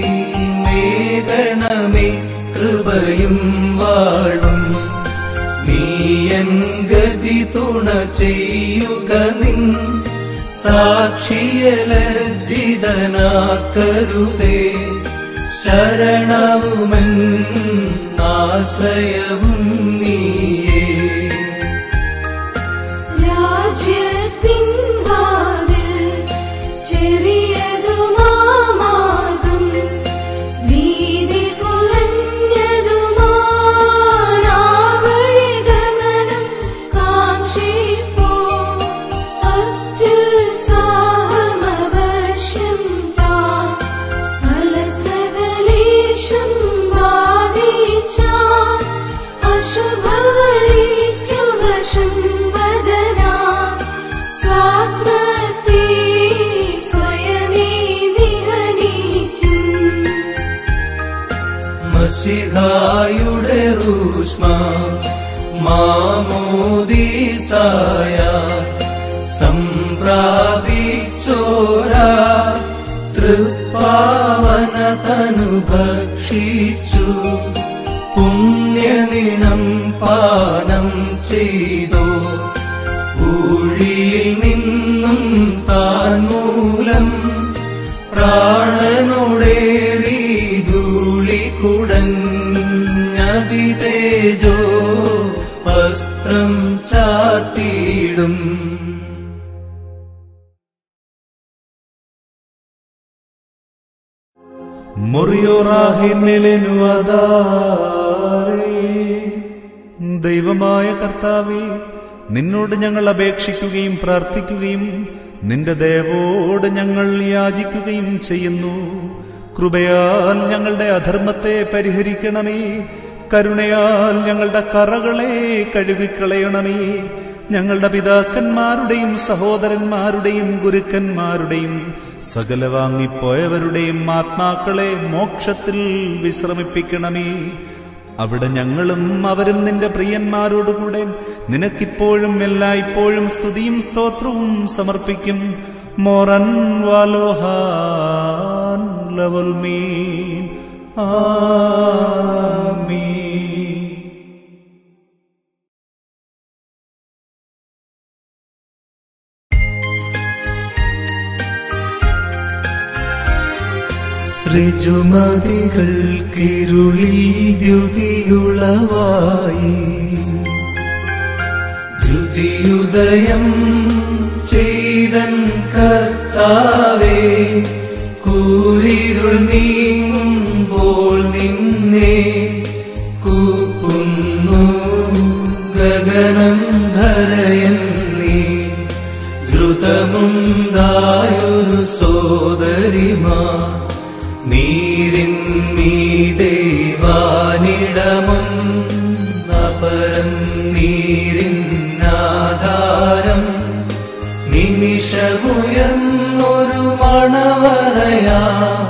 മേഘണമേ കൃപയും വാഴും നീയൻ ഗതി തുണ ചെയ്യുക നിൻ സാക്ഷിയലജ്ജിതനാക്കരുതേ ശരണവുമൻ ആശ്രയവും നീയേ
രാജ്യത്തിൻ വാതിൽ ചെറിയതുമാമാർഗം വീതി കുറഞ്ഞതുമാണാവഴിഗമനം കാക്ഷിപ്പോ അത്യുത്സാഹമവശ്യം താ അലസകലേശം ബാധിച്ച അശുഭവഴിക്കു വശം വദനാ സ്വാത്മത്തെ സ്വയമേ നിഹനിക്കും
മഷിഹായുടെ റൂഷ്മ മാമോദീസായ സംപ്രാപിച്ചോര തൃപ്പാവന തനു ഭക്ഷിച്ചു പുണ്യനിണം പാനം ചെയ്തോ ഊഴിയിൽ നിന്നും താൻ മൂലം പ്രാണനോടേറി ധൂളി കുടഞ്ഞതി തേജോ വസ്ത്രം ചാത്തിയിടും
ദൈവമായ കർത്താവേ നിന്നോട് ഞങ്ങൾ അപേക്ഷിക്കുകയും പ്രാർത്ഥിക്കുകയും നിന്റെ ദേവോട് ഞങ്ങൾ യാചിക്കുകയും ചെയ്യുന്നു കൃപയാൽ ഞങ്ങളുടെ അധർമ്മത്തെ പരിഹരിക്കണമേ കരുണയാൽ ഞങ്ങളുടെ കറകളെ കഴുകിക്കളയണമേ ഞങ്ങളുടെ പിതാക്കന്മാരുടെയും സഹോദരന്മാരുടെയും ഗുരുക്കന്മാരുടെയും സകല വാങ്ങിപ്പോയവരുടെയും ആത്മാക്കളെ മോക്ഷത്തിൽ വിശ്രമിപ്പിക്കണമേ അവിടെ ഞങ്ങളും അവരും നിന്റെ പ്രിയന്മാരോടുകൂടെ നിനക്കിപ്പോഴും എല്ലായ്പ്പോഴും സ്തുതിയും സ്തോത്രവും സമർപ്പിക്കും മോറൻ വാലോഹാൻ ലവൽ മീ ആമീൻ
ഋജുമതികൾക്കിരുളിൽ ദ്യുതിയുളവായി ദ്യുതിയുദയം ചെയ്തൻ കർത്താവേ കൂരിരുൾ നീങ്ങുമ്പോൾ നിന്നെ കൂപ്പുന്നു ഗഗനം ധരയൻ നീ ദ്രുതമുണ്ടായൊരു സോദരിമാ നീരിൻ മീദേവാനിടമൊന്നപരം നീരിന്നാധാരം നിമിഷമുയർന്നൊരു മണവറയാ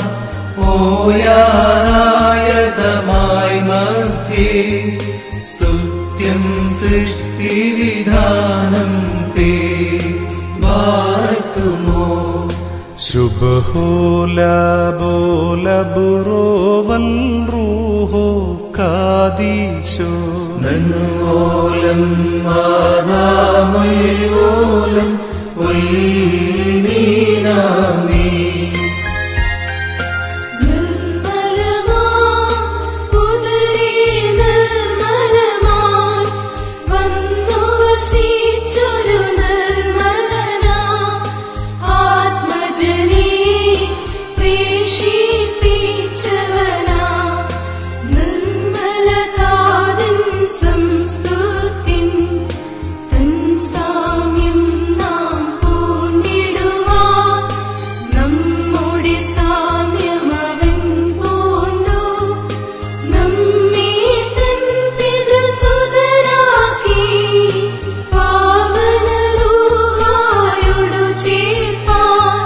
ഓയാറായതമായി മധ്യേ സ്തുത്യം സൃഷ്ടിവിധാനം തേ വാഴ്ത്തുമോ
ശുഭഹോല ബോല ബുറോവൽ റൂഹോ കാദീശോ
നന്നുവോലം മാതാമുൽവോലം ഉൽമീനാമീ
നിർമ്മലമാ ഉദരേ നിർമ്മലമായി വന്നു വസിച്ചൊരു നിർമ്മലനാ ആത്മജനേ പ്രേഷിപ്പിച്ചവനാ നിർമ്മലതാതൻ സംസ്തുതിൻ തൻ സാമ്യം നാം പൂണ്ടിടുവാൻ നമ്മുടെ സാമ്യമവൻ പൂണ്ടു നമ്മെ തൻ പിതൃസുതരാക്കി പാവനരൂഹായോടു ചേർപ്പാൻ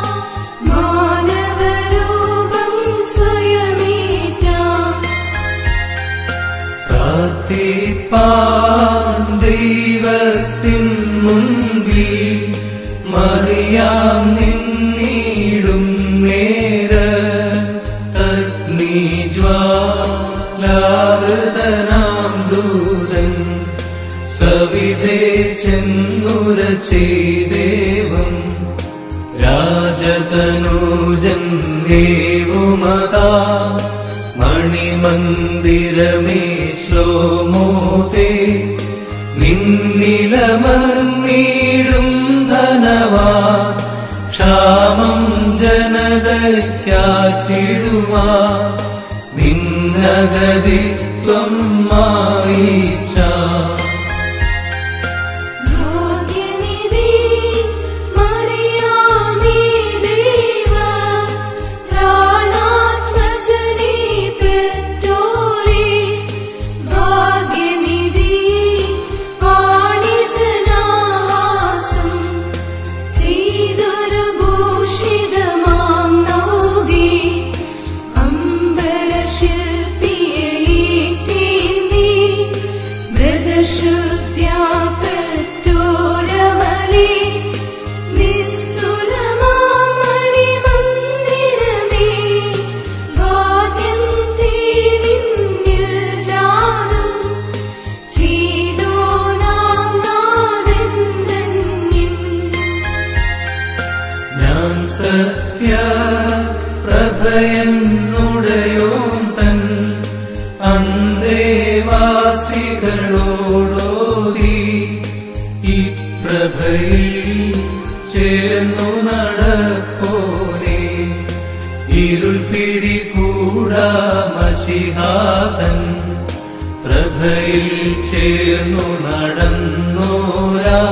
മാനവരൂപം സ്വയമേറ്റാൻ
പ്രാർത്ഥിപ്പാൻ ദൈവത്തിൻ മുൻപിൽ മറിയാം നിന്നിടും നേര അഗ്നിജ്വാലാവൃതനാം ദൂതൻ സവിധേ ചെന്നുര ചെയ്ദേവം രാജതനൂജൻ ദേവുമതാ മണിമന്ദിരമേ ശ്ലോമോദേ നിന്നിലമർന്നീടും ധനവാ ക്ഷാമം ജനതയ്ക്കാറ്റിടുവാ നിന്നഗതിത്വം മായിച്ചാ
ഭാഗ്യനിധി മറിയാമേ ദേവ പ്രാണാത്മജനേ പെറ്റോളേ ഭാഗ്യനിധി വാണിജനാവാസം ചെയ്തൊരു ഭൂഷിതമാം നൗകി അംബരശില്പിയേറ്റേന്തി മൃദശുദ്ധ്യാ പെറ്റോരമലേ നിസ്തുലമാം മണിമന്ദിരമേ ഭാഗ്യം തേ നിന്നിൽ ജാതം ചെയ്തോനാം നാഥൻ ധന്യൻ
ഞാൻ സത്യ പ്രഭയനുടയോൻ തൻ അന്തേവാസികളോടോതി ഈ പ്രഭയിൽ ചേർന്നു നടപ്പോനെ ഇരുൾ പിടികൂടാ മഷിഹാതൻ പ്രഭയിൽ ചേർന്നു നടന്നോരാ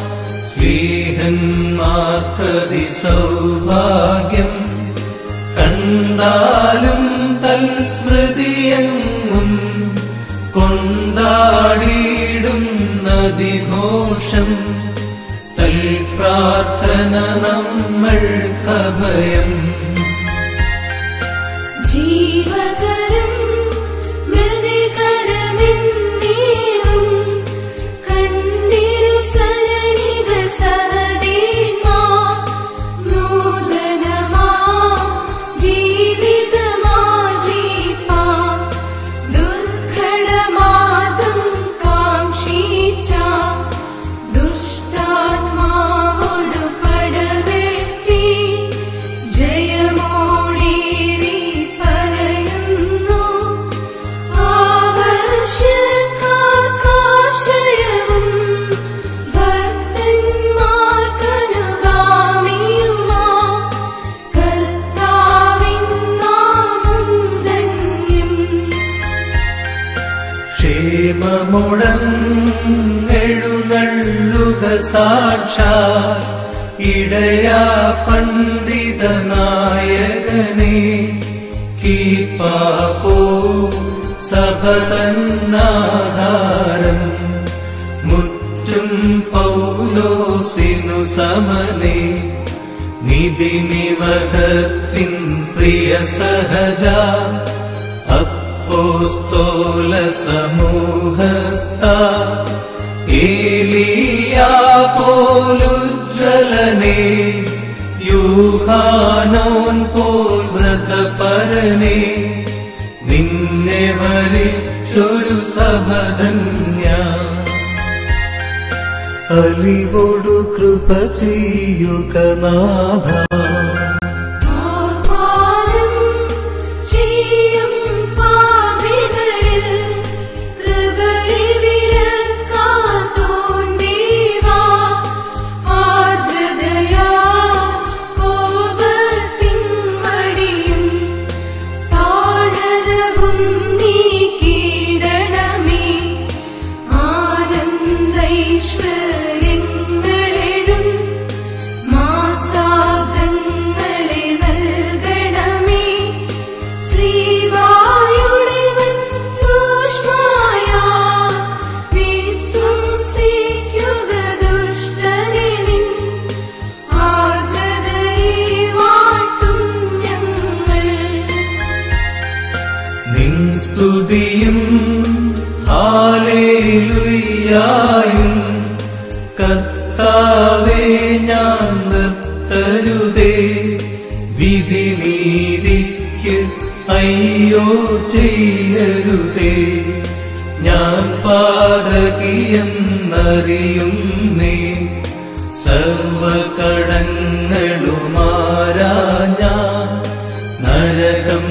ശ്രീഹന്മാർക്കതി സൗഭാഗ്യം കണ്ടാലും തൽ സ്മൃതിയെങ്ങും കൊണ്ടാടിയിടും നദിഘോഷം തൽ പ്രാർത്ഥന നമ്മൾക്കഭയം
ജീവകരം മൃതികരമെന്നേറും കണ്ടിരു സരണിക സഹദേന്മാ നൂതനമാ ജീവിതമാർജിപ്പാ ദുർഘടമാർഗം കാംക്ഷിച്ച ദുഷ്ടാത്മാവോടു പടവെട്ടി ജയമോടേറി പറയുന്നു ആവശ്യക്കാർക്കാശ്രയവും ഭക്തന്മാർക്കനുഗാമിയുമാ കർത്താവിൻ നാമം ധന്യം
ക്ഷേമമുടൻ എഴുന്നള്ളുക സാക്ഷാ ഇടയാ പണ്ഡിത നായകനെ കീപ്പാപ്പോ സഭതന്നാധാരം മുറ്റും പൗലോസിനു സമനെ നിബിനിവഹത്തിൻ പ്രിയ സഹജ അപ്പോസ്തോല സമൂഹസ്ഥ ഏലിയാ പോലുജ്വലനെ യൂഹാനോൻ പോൽ വ്രതപരനെ നിന്നെ വരിച്ചൊരു സഭധന്യ അലിവോടു കൃപ ചെയ്യുക നാഥ
ആഹാരം ചെയ്യും പാപികളിൽ കൃപയിവിലക്കാത്തോണ്ടീവാ ആർദ്രതയാ കോപത്തിൻ മടിയും താഴരവും നീക്കിയിടണമേ ആനന്ദൈശ്വര്യങ്ങളെഴും മാസാബ്ദങ്ങളെ നൽകണമേ ശ്രീവായുടെവൻ ൂഷ്മായ വിധ്വംസിക്കുക ദുഷ്ടനെ നിൻ ആർദ്രതയെ വാഴ്ത്തും ഞങ്ങൾ
നിൻ സ്തുതിയും ഹാലേലുയ്യായും കർത്താവേ ഞാൻ നിർത്തരുതേ വിധി നീതിക്ക് അയ്യോ ചെയ്യരുതേ ഞാൻ പാതകിയെന്നറിയുന്നേ സർവകടങ്ങളുമാരാ ഞാൻ നരകം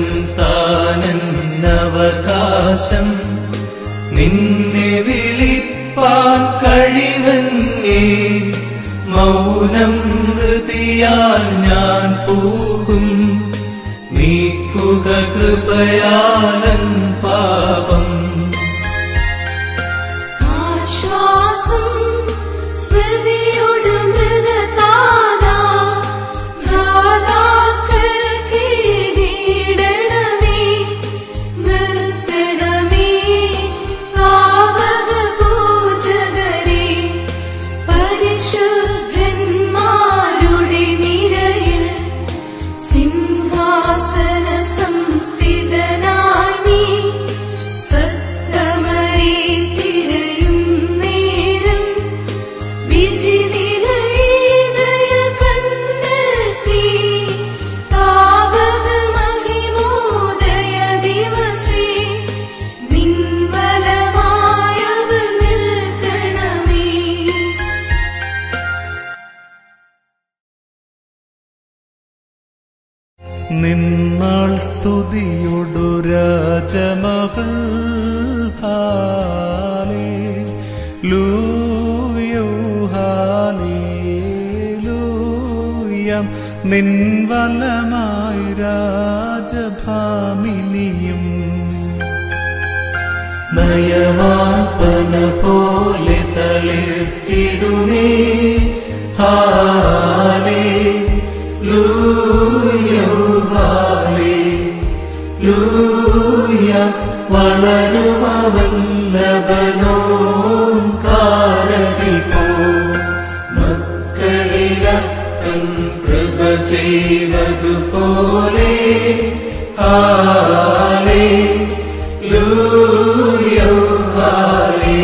താനവകാശം നിന്നെ വിളിപ്പാൻ കഴിവന്നേ മൗനം ഹൃതിയാൽ ഞാൻ പോകും നീക്കുക കൃപയാലൻ പാപം
ആശ്വാസം സ്മൃതിയോട് മൃതതാതാ ഭ്രാതാക്കൾ കീഴടണമേ നിർത്തണമേ താവക പൂജകരെ പരിശുദ്ധന്മാരുടെ നിരയിൽ സിംഹാസന സംസ്ഥിതനായി നീ സത്തമരെ തിരയും നേരം വിധി നിലയിതയ കണ്ടെത്തി താപക മഹിമോദയ ദിവസേ നിൻവലമായവർ നിൽക്കണമേ
നിന്നാൾ സ്തുതിയൊടു രാജമകൾ ഹാലേ ലൂയോ ഹാലേ ലൂയം നിൻവലമായി രാജഭാമിനിയും
നയവാപ്പന പോലെ തളിർത്തിടുമേ ഹാലേ ലൂയോ ഹാലേ ലൂയ വളരുമവൻ ലബനോൻ കാലകിൽ പോ മക്കളിലപ്പൻ കൃപ ചെയ്വതുപോലെ ഹാലേ ലൂയോ ഹാലേ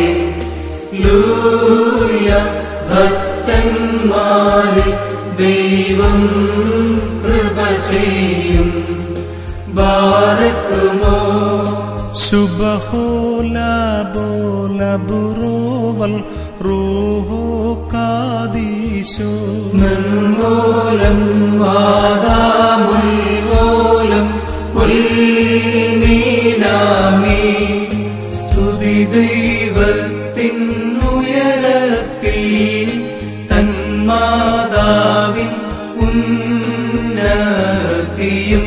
ലൂയ ഭക്തന്മാരെ ദൈവം കൃപ ചെയ്യും ബാരക്കുമോ
ശുഭഹോല ബോല ബുറോവൽ റൂഹോ കാദീശോ
നന്മൂലം വാദാമുൽമൂലം ഉൽമീനാമി സ്തുതി ദൈവത്തിൻ ഉയരത്തിൽ തന്മാതാവിൻ ഉന്നതിയും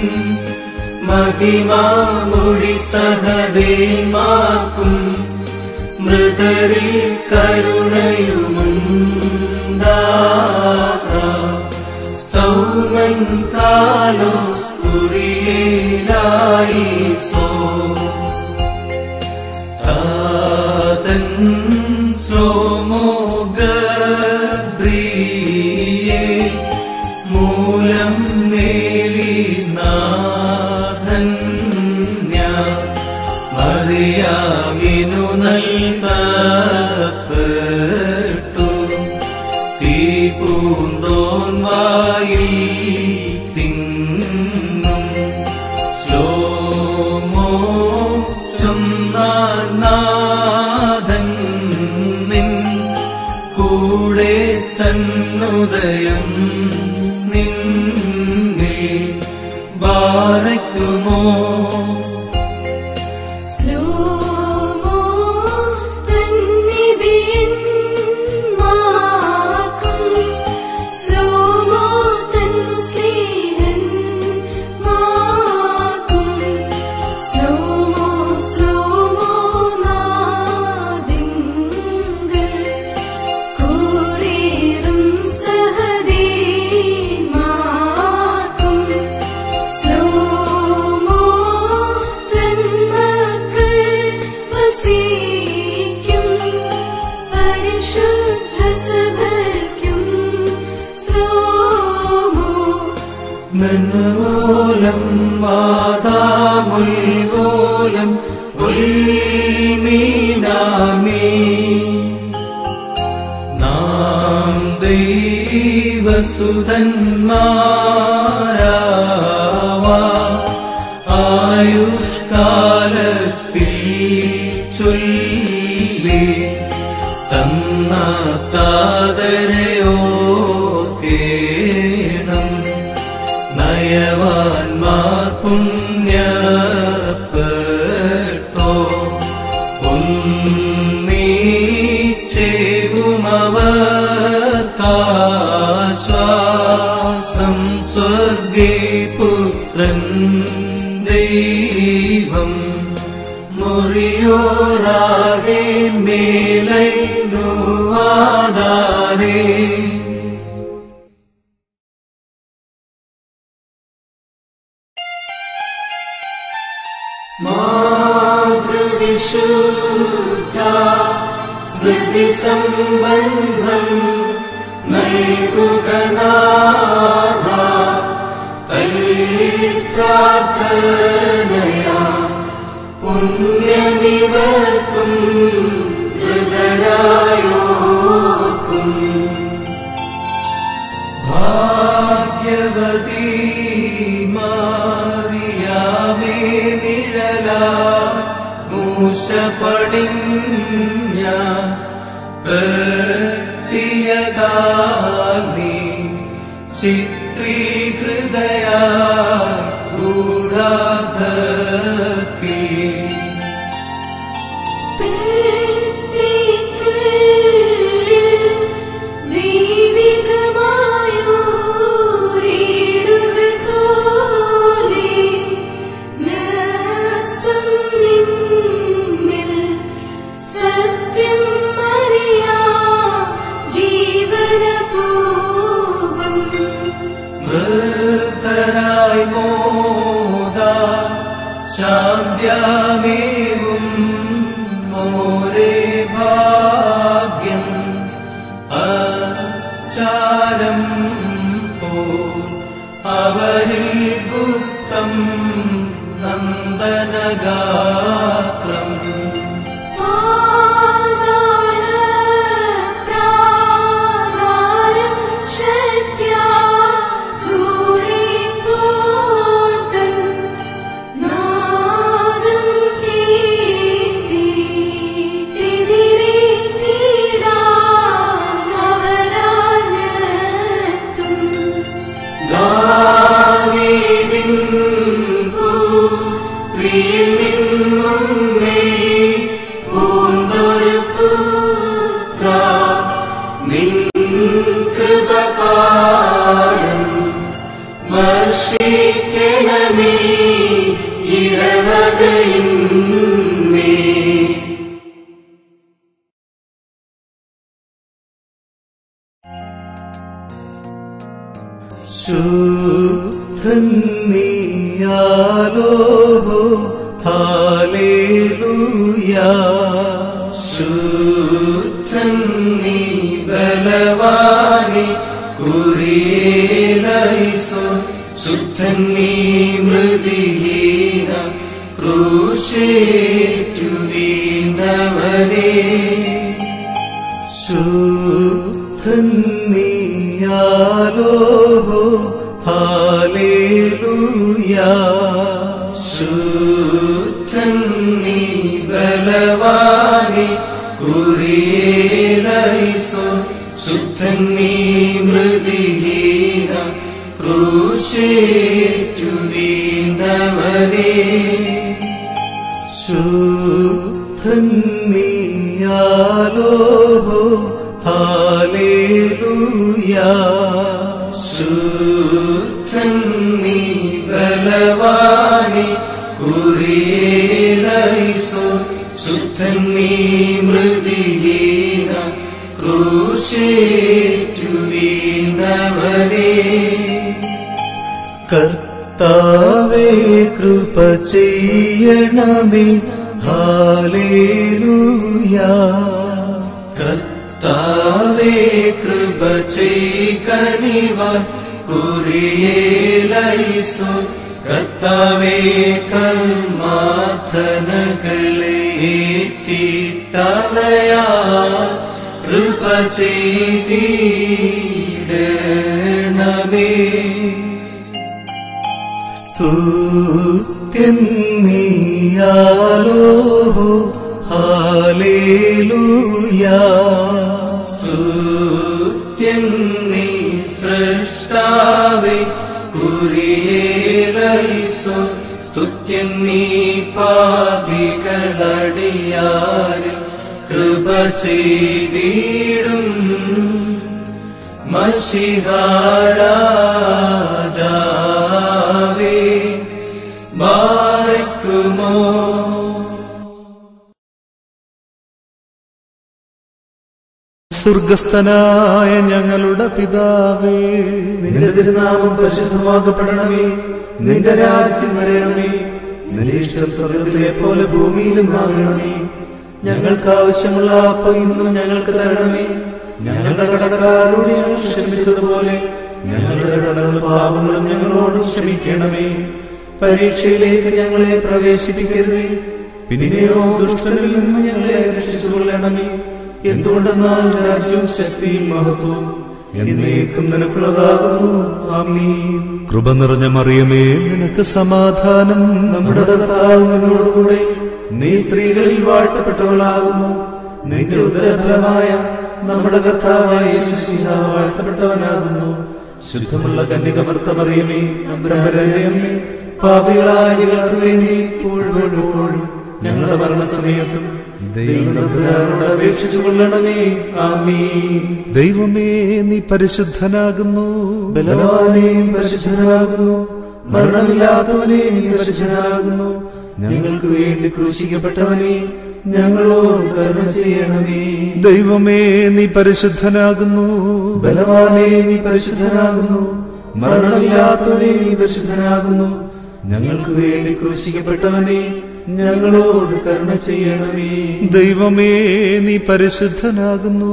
മഹിമാമുടി സഹദേമാക്കും മൃതരിൽ കരുണയുമുണ്ടാകാം സൗമൻ കാലോ സ്കുറിയേലായി സോ താതൻ ശ്രോമോ ഗബ്രിയേ മൂലം
പൂന്തോൻ വായിൽ തിങ്ങും ശ്ലോമോ ചൊന്നാഥൻ നിൻ കൂടെ തന്നുദയം നിന്നിൽ ബാരയ്ക്കുമോ
സ്ലോമോ തന്നിബിയൻ മാക്കും സ്ലോമോ തൻ സ്ലീഹൻ മാക്കും സ്ലോമോ സ്ലോമോ നാദിങ്കൽ കൂറേറും സഹദീന്മാർക്കും സ്ലോമോ തന്മക്കൾ വസിക്കും പരിശുദ്ധ സഭയ്ക്കും സ്ലോമോ
നന്മൂലം മാതാമുൽമൂലം ഉൽമീനാമേ നാം ദൈവസുതന്മാരാവാ ആയുഷ്കാലത്തിൽ ചൊല്ലി തന്ന താതരയോ കേണം നയവാൻമാർ പുണ്യപ്പെട്ടോ ഒന്നീച്ചേകുമവർക്കാശ്വാസം സ്വർഗേ പുത്രൻ ദൈവം മുറിയോറാകെ മേലൈ ആധാരേ മാതൃവിശുദ്ധ സ്മൃതി സംബന്ധം നൽകുക നാഥ പ്രാർത്ഥനയാ പുണ്യമിവർക്കും മൃതരായോർക്കും ഭാഗ്യവതീ മാറിയാമേ നിഴല മൂശ പടിഞ്ഞ പെട്ടിയകാന്നി ചിത്രീകൃതയാ ഗൂഢാധത്തിൽ
പെട്ടിക്കുള്ളിൽ ദൈവികമായോരീടുകൾ പോലെ നസ്തം നിന്നിൽ സത്യം അറിയാം ജീവനപൂപം
മൃതരായി മോദ ശാന്ത്യാമേവും നോരേ ഭാഗ്യം അചാരം പോ അവരിൽ ഗുപ്തം നന്ദനഗാത്രം
പാതാള പ്രാകാരം ശക്ത്യാ ധൂളിപ്പോർത്തൻ നാദം കേട്ടിട്ടിതിരേറ്റിടാൻ അവരാഞ്ഞെത്തും
ദാവീദിൻ പുത്രിയിൽ നിന്നും നീ പൂണ്ടൊരു പുത്ര നിൻ കൃപപാലം വർഷിക്കണമേ ഇടവകയിൻ മേ ശുദ്ധൻ നീയാലോ ഹാലേലൂയാ ശുദ്ധൻ നീ ബലവാനി കുറിയേലൈസോ ശുദ്ധൻ നീ മൃതിഹീന ക്രൂശേറ്റു വീണവനേ ശുദ്ധൻ നീ ആലോഹോ ഹാലേലൂയാ ശുദ്ധൻ നീ ബലവാനെ കുറിയേലൈസോ ശുദ്ധൻ നീ മൃതിഹീന ക്രൂശേറ്റു വീണ്ടവനേ ശുദ്ധൻ നീയാലോഹോ ഹാലേലൂയാ ശുദ്ധൻ നീ ബലവാനെ കുറിയേലൈസോ ശുദ്ധൻ നീ മൃതിഹീന ക്രൂശേറ്റു വീണ്ടവനേ കർത്താവേ കൃപ ചെയ്യണമേ ഹാലേലൂയാ കർത്താവേ കൃപ ചെയ്കനിവാൻ കുറിയേലൈസോ കർത്താവേ കർമാർത്ഥനകളെ ഏറ്റിട്ടവയാ കൃപ ചെയ്തിടണമേ സ്തുത്യൻ നീയാലോ ഹാലേലൂയാ സ്തുത്യൻ നീ സൃഷ്ടാവേ കുറിയേലൈസോ സ്തുത്യൻ നീ പാപികളടിയാരിൽ കൃപ ചെയ്തിടും മഷിഹാരാജാവേ മാറിക്കുമോ
സ്വർഗസ്ഥനായ ഞങ്ങളുടെ പിതാവേ
നിന്റെ തിരുനാമം പരിശുദ്ധമാക്കപ്പെടണമേ നിന്റെ രാജ്യം വരണമേ നിന്റെ ഇഷ്ടം സ്വർഗത്തിലെ പോലെ ഭൂമിയിലും ആകണമേ ഞങ്ങൾക്ക് ആവശ്യമുള്ള അപ്പം ഇന്നും ഞങ്ങൾക്ക് തരണമേ ഞങ്ങളുടെ കടക്കാരോട് ഞങ്ങൾ ക്ഷമിച്ചതുപോലെ ഞങ്ങളുടെ കടകളും പാപങ്ങളും ഞങ്ങളോട് ക്ഷമിക്കണമേ പരീക്ഷയിലേക്ക് ഞങ്ങളെ പ്രവേശിപ്പിക്കരുതേ പിന്നെയോ ദുഷ്ടനിൽ നിന്ന് ഞങ്ങളെ രക്ഷിച്ചുകൊള്ളണമേ എന്തുകൊണ്ടെന്നാൽ രാജ്യവും ശക്തിയും മഹത്വവും എന്നേക്കും നിനക്കുള്ളതാകുന്നു ആമീൻ
കൃപ നിറഞ്ഞ മറിയമേ നിനക്ക് സമാധാനം
നമ്മുടെ കർത്താവ് നിന്നോടുകൂടെ നീ സ്ത്രീകളിൽ വാഴ്ത്തപ്പെട്ടവളാകുന്നു നിന്റെ ഉദരഫലമായ നമ്മുടെ കർത്താവായ യേശുശിഹ വാഴ്ത്തപ്പെട്ടവനാകുന്നു ശുദ്ധമുള്ള കന്യകമർത്ത മറിയമേ നമ്പരമേ പാപികളായ ഞങ്ങൾക്ക് വേണ്ടി ഇപ്പോഴും എപ്പോഴും ഞങ്ങളുടെ മരണസമയത്തും ദൈവം നമ്പുരാനോട് അപേക്ഷിച്ചു കൊള്ളണമേ ആമീൻ
ദൈവമേ നീ പരിശുദ്ധനാകുന്നു
ബലവാനെ നീ പരിശുദ്ധനാകുന്നു മരണമില്ലാത്തവനെ നീ പരിശുദ്ധനാകുന്നു ഞങ്ങൾക്ക് വേണ്ടി ക്രൂശിക്കപ്പെട്ടവനെ ഞങ്ങളോട് കരുണ ചെയ്യണമേ
ദൈവമേ നീ പരിശുദ്ധനാകുന്നു
ബലവാനെ നീ പരിശുദ്ധനാകുന്നു മരണമില്ലാത്തവനെ നീ പരിശുദ്ധനാകുന്നു ഞങ്ങൾക്ക് വേണ്ടി ക്രൂശിക്കപ്പെട്ടവനെ ഞങ്ങളോട് കരുണ ചെയ്യണമേ
ദൈവമേ നീ പരിശുദ്ധനാകുന്നു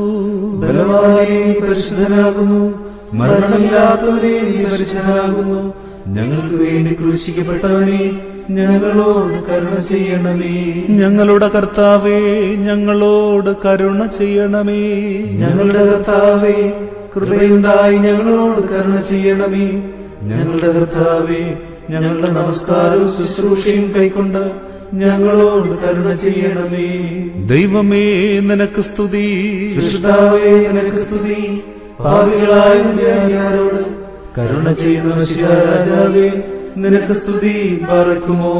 ബലവാനെ നീ പരിശുദ്ധനാകുന്നു മരണമില്ലാത്തവനെ നീ പരിശുദ്ധനാകുന്നു ഞങ്ങൾക്ക് വേണ്ടി ക്രൂശിക്കപ്പെട്ടവനെ ഞങ്ങളോട് കരുണ ചെയ്യണമേ
ഞങ്ങളുടെ കർത്താവേ ഞങ്ങളോട് കരുണ ചെയ്യണമേ
ഞങ്ങളുടെ കർത്താവേ കൃപയുണ്ടായി ഞങ്ങളോട് കരുണ ചെയ്യണമേ ഞങ്ങളുടെ കർത്താവേ ഞങ്ങളുടെ നമസ്കാരവും ശുശ്രൂഷയും കൈക്കൊണ്ട് ഞങ്ങളോട് കരുണ ചെയ്യണമേ
ദൈവമേ നിനക്ക് സ്തുതി
സൃഷ്ടാവേ നിനക്ക് സ്തുതി പാപികളായ നിന്റെ അടിയാരോട് കരുണ ചെയ്യുന്ന മനുഷ്യ രാജാവേ നിനക്ക് സ്തുതി പറക്കുമോ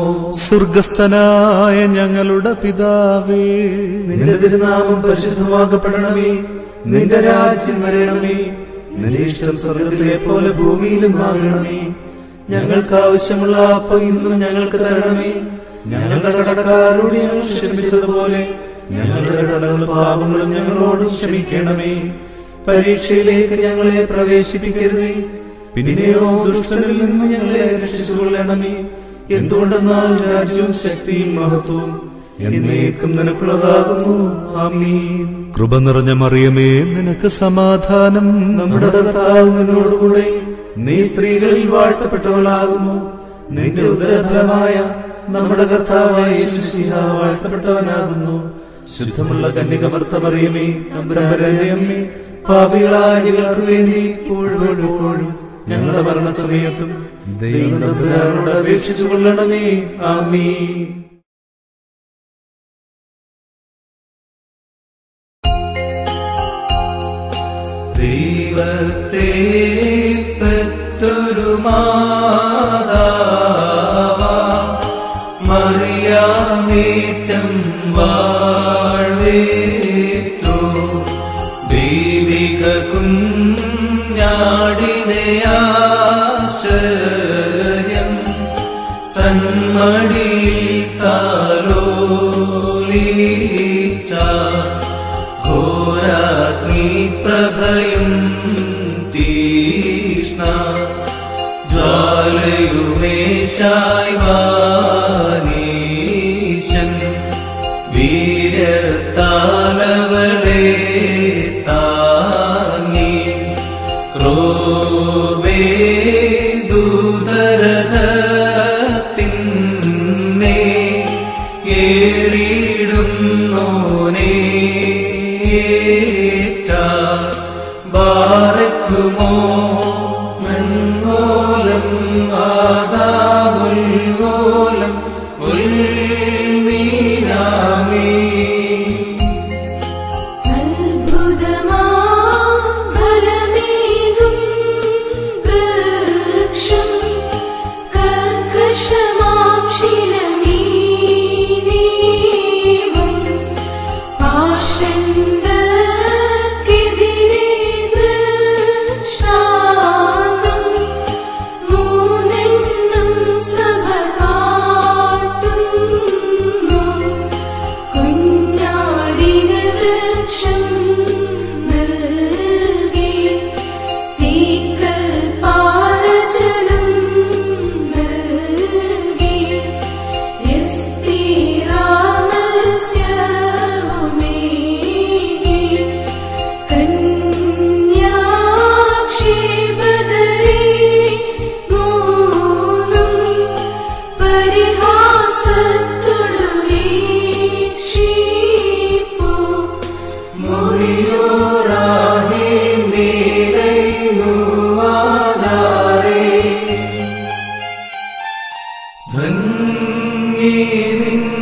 സ്വർഗസ്ഥനായ ഞങ്ങളുടെ പിതാവേ
നിന്റെ തിരുനാമം പരിശുദ്ധമാക്കപ്പെടണമേ നിന്റെ രാജ്യം വരണമേ നിന്റെ ഇഷ്ടം സ്വർഗത്തിലെ പോലെ ഭൂമിയിലും ആകണമേ ഞങ്ങൾക്ക് ആവശ്യമുള്ള അപ്പം ഇന്നും ഞങ്ങൾക്ക് തരണമേ ഞങ്ങളുടെ കടക്കാരോട് ഞങ്ങൾ ക്ഷമിച്ചതുപോലെ ഞങ്ങളുടെ കടകളും പാപങ്ങളും ഞങ്ങളോട് ക്ഷമിക്കണമേ പരീക്ഷയിലേക്ക് ഞങ്ങളെ പ്രവേശിപ്പിക്കരുതേ പിന്നെയോ ദുഷ്ടനിൽ നിന്ന് ഞങ്ങളെ രക്ഷിച്ചുകൊള്ളണമേ എന്തുകൊണ്ടെന്നാൽ രാജ്യവും ശക്തിയും മഹത്വവും എന്നേക്കും നിനക്കുള്ളതാകുന്നു ആമീൻ
കൃപ നിറഞ്ഞ മറിയമേ നിനക്ക് സമാധാനം
നമ്മുടെ കർത്താവ് നിന്നോടുകൂടെ നീ സ്ത്രീകളിൽ വാഴ്ത്തപ്പെട്ടവളാകുന്നു നിന്റെ ഉദരഫലമായ നമ്മുടെ കർത്താവായ യേശുശിഹ വാഴ്ത്തപ്പെട്ടവനാകുന്നു ശുദ്ധമുള്ള കന്യകമർത്ത മറിയമേ നമ്പരമ്മേ പാപികളായ ഞങ്ങൾക്ക് വേണ്ടി ഇപ്പോഴും എപ്പോഴും ഞങ്ങളുടെ മരണസമയത്തും ദൈവം തമ്പുരാനോട് അപേക്ഷിച്ചു കൊള്ളണമേ ആമീൻ
ദൈവത്തെ പെറ്റൊരു മാതാവാ മറിയാമേറ്റം വാഴ്വേറ്റോ ദൈവിക കുഞ്ഞാടിനെ ആശ്ചര്യം തന്മടിയിൽ താലോലീച്ച ഘോരാഗ്നി പ്രഭയും തീഷ്ണ ജ്വാലയുമേശായി വാനീശൻ വീരത്താലവളെ താങ്ങി ക്രോവേ ദൂതരഥത്തിന്നെ ഏറിയിടുന്നോനേ ബാറക്കുമോ മൻമൂലം ആദാമുൽമൂലം ഉൽമീനാമേ
അത്ഭുതമാഫലമേകും വൃക്ഷം കർക്കശമാം ശിലമീനീവം പാഷണ്ഡർക്കെതിരെ ദൃഷ്ടാന്തം മൂന്നെണ്ണം സഭ കാട്ടുന്നു കുഞ്ഞാടിന് വൃക്ഷം നൽകി തീക്കൽ പാറജലം നൽകി എസ്തീരാമത്സ്യവുമേകി കന്യാക്ഷേപതരേ മൂന്നും പരിഹാസത്തൊടുവീക്ഷിപ്പോ
മുറിയോറാഹേ മേലൈനുവാദാരേ ധന്യേ നിൻ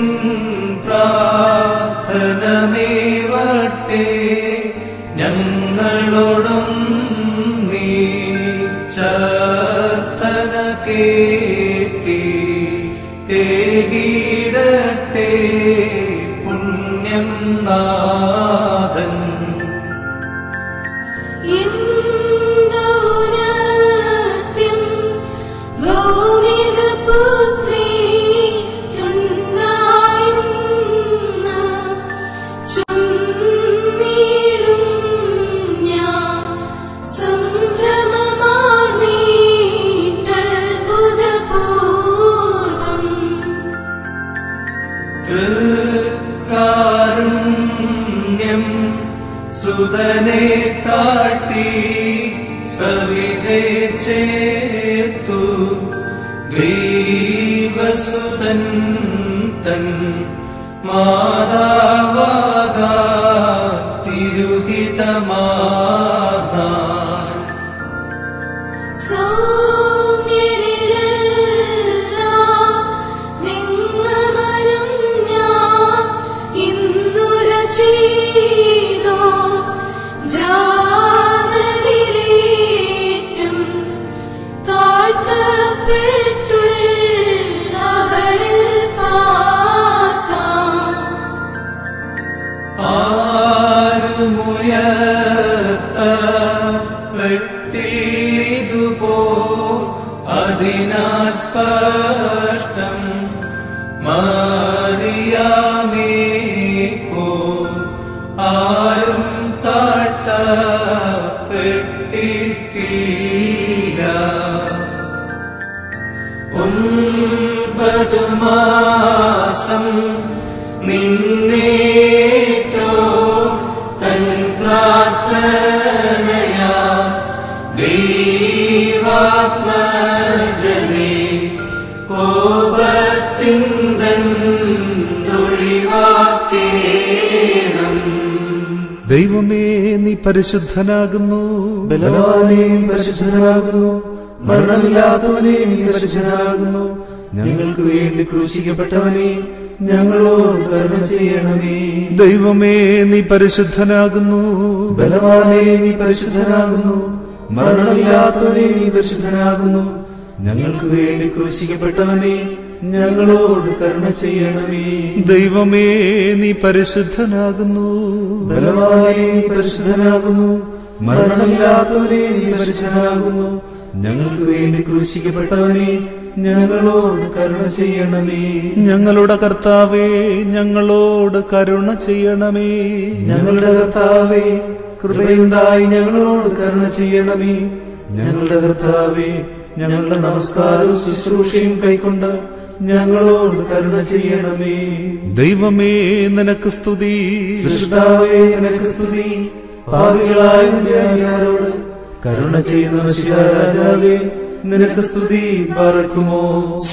പ്രാർത്ഥനമേവട്ടെ ഞങ്ങളോടും നീ ചാർത്തന കേട്ടി തേകിടട്ടെ പുണ്യം നാഥൻ
ഇന്ദോനത്യം ഭൗമികപുത്രീ തുണ്ടായുന്ന ചൊന്നീടും ഞാൻ സംഭ്രമമാർന്നീട്ടത്ഭുതപൂർവം
കാരുണ്യം സുതനെ താട്ടി സവിധേ ചേർത്തു ദൈവസുതൻ തൻ മാതാവാക തിരുഹിതമാർന്നാൾ
സൗമ്യരിലെല്ലാം നിങ്ങമരും ഞാൻ ഇന്നുര ചെയ്തോ ജാതരിലേറ്റം താഴ്ത്തപ്പെട്ടുള്ളവളിൽ പാർത്താം
ആരുമുയർത്ത വെട്ടിലിതുപോ അതിനാൽ സ്പഷ്ടം മാറിയാമേ പോ ആരും താഴ്ത്തപ്പെട്ടിട്ടില്ല ഒൻപത് മാസം നിന്നേറ്റോ തൻ പ്രാർത്ഥനയാ ദൈവാത്മജനെ കോപത്തിന്തൊഴിവാക്കേണം
ദൈവമേ നീ പരിശുദ്ധനാകുന്നു
ബലവാനെ നീ പരിശുദ്ധനാകുന്നു മരണമില്ലാത്തവനെ നീ പരിശുദ്ധനാകുന്നു ഞങ്ങൾക്ക് വേണ്ടി ക്രൂശിക്കപ്പെട്ടവനെ ഞങ്ങളോട് കരുണ ചെയ്യണമേ
ദൈവമേ നീ പരിശുദ്ധനാകുന്നു
ബലവാനെ നീ പരിശുദ്ധനാകുന്നു മരണമില്ലാത്തവനെ നീ പരിശുദ്ധനാകുന്നു ഞങ്ങൾക്ക് വേണ്ടി ക്രൂശിക്കപ്പെട്ടവനെ ഞങ്ങളോട് കരുണ ചെയ്യണമേ
ദൈവമേ നീ പരിശുദ്ധനാകുന്നു
ബലവാനെ നീ പരിശുദ്ധനാകുന്നു മരണമില്ലാത്തവനെ നീ പരിശുദ്ധനാകുന്നു ഞങ്ങൾക്ക് വേണ്ടി ക്രൂശിക്കപ്പെട്ടവനെ ഞങ്ങളോട് കരുണ ചെയ്യണമേ
ഞങ്ങളുടെ കർത്താവേ ഞങ്ങളോട് കരുണ ചെയ്യണമേ
ഞങ്ങളുടെ കർത്താവേ കൃപയുണ്ടായി ഞങ്ങളോട് കരുണ ചെയ്യണമേ ഞങ്ങളുടെ കർത്താവേ ഞങ്ങളുടെ നമസ്കാരവും ശുശ്രൂഷയും കൈക്കൊണ്ട് ഞങ്ങളോട് കരുണ ചെയ്യണമേ
ദൈവമേ നിനക്ക് സ്തുതി
സൃഷ്ടാവേ നിനക്ക് സ്തുതി പാപികളായ നിന്റെ അടിയാരോട് കരുണ ചെയ്യുന്ന മനുഷ്യ രാജാവേ നിനക്ക് സ്തുതി പറക്കുമോ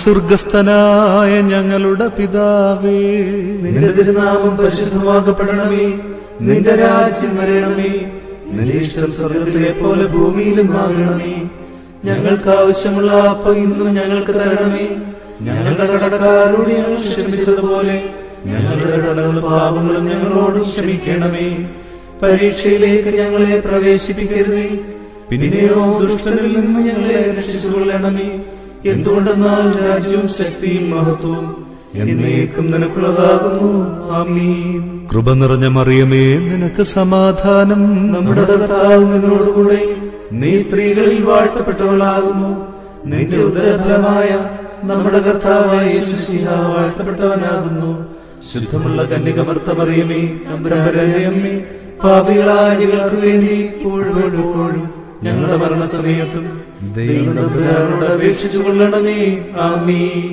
സ്വർഗസ്ഥനായ ഞങ്ങളുടെ പിതാവേ
നിന്റെ തിരുനാമം പരിശുദ്ധമാക്കപ്പെടണമേ നിന്റെ രാജ്യം വരണമേ നിന്റെ ഇഷ്ടം സ്വർഗത്തിലെ പോലെ ഭൂമിയിലും ആകണമേ ഞങ്ങൾക്ക് ആവശ്യമുള്ള അപ്പം ഇന്നും ഞങ്ങൾക്ക് തരണമേ ഞങ്ങളുടെ കടക്കാരോട് ഞങ്ങൾ ക്ഷമിച്ചതുപോലെ ഞങ്ങളുടെ കടകളും പാപങ്ങളും ഞങ്ങളോട് ക്ഷമിക്കണമേ പരീക്ഷയിലേക്ക് ഞങ്ങളെ പ്രവേശിപ്പിക്കരുതേ പിന്നെയോ ദുഷ്ടനിൽ നിന്ന് ഞങ്ങളെ രക്ഷിച്ചുകൊള്ളണമേ എന്തുകൊണ്ടെന്നാൽ രാജ്യവും ശക്തിയും മഹത്വവും എന്നേക്കും നിനക്കുള്ളതാകുന്നു ആമീൻ
കൃപ നിറഞ്ഞ മറിയമേ നിനക്ക് സമാധാനം
നമ്മുടെ കർത്താവ് നിന്നോടുകൂടെ നീ സ്ത്രീകളിൽ വാഴ്ത്തപ്പെട്ടവളാകുന്നു നിന്റെ ഉദരഫലമായ നമ്മുടെ കർത്താവായ യേശുസിഹ വാഴ്ത്തപ്പെട്ടവനാകുന്നു ശുദ്ധമുള്ള കന്യകമർത്ത മറിയമേ തമ്പുരാനമ്മേ പാപികളായ ഞങ്ങൾക്ക് വേണ്ടി ഇപ്പോഴും എപ്പോഴും ഞങ്ങളുടെ മരണസമയത്തും ദൈവം തമ്പുരാനോട് അപേക്ഷിച്ചു കൊള്ളണമേ ആമീൻ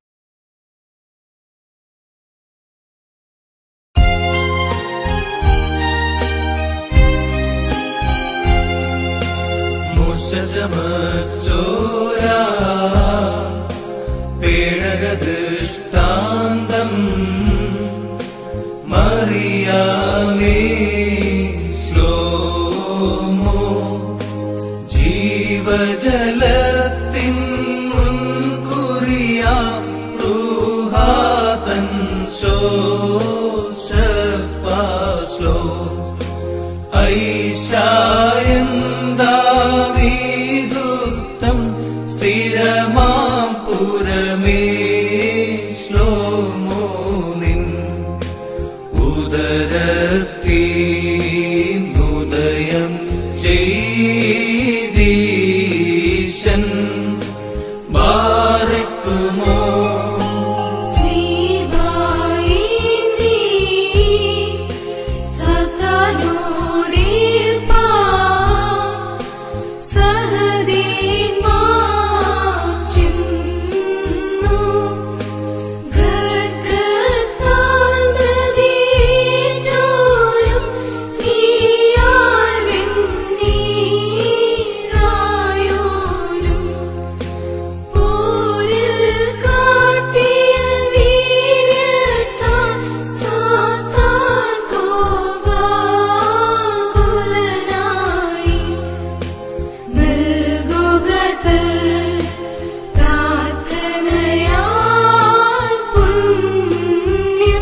മുഷജമച്ചോരാ പേഴകദൃഷ്ടാന്തം മറിയാമേ ശ്ലോമോ ജീവജലത്തിൻ മുൻകുറിയാ റുഹാതൻ ശോശപ്പാസ്ലോ ഐശായന്താവിദുക്തം സ്ഥിരമാം പുരമേ ശ്ലോമോ നിൻ ഉദരത്തീനുദയം ചെയ്തീശൻ ബാരക്കുമോ
ശ്രീവായി നീ സതനോടിൽ പാ സഹദീന്മാ ചിന്നു ഘട്ടത്താൽ മൃദീറ്റോരും നീയാൽ വെണ്ണീറായോരും പോരിൽ കാട്ടിയ വീര്യത്താൽ സാത്താൻ കോപാകുലനായി നൽകുകതൽ പ്രാർത്ഥനയാൽ പുണ്യം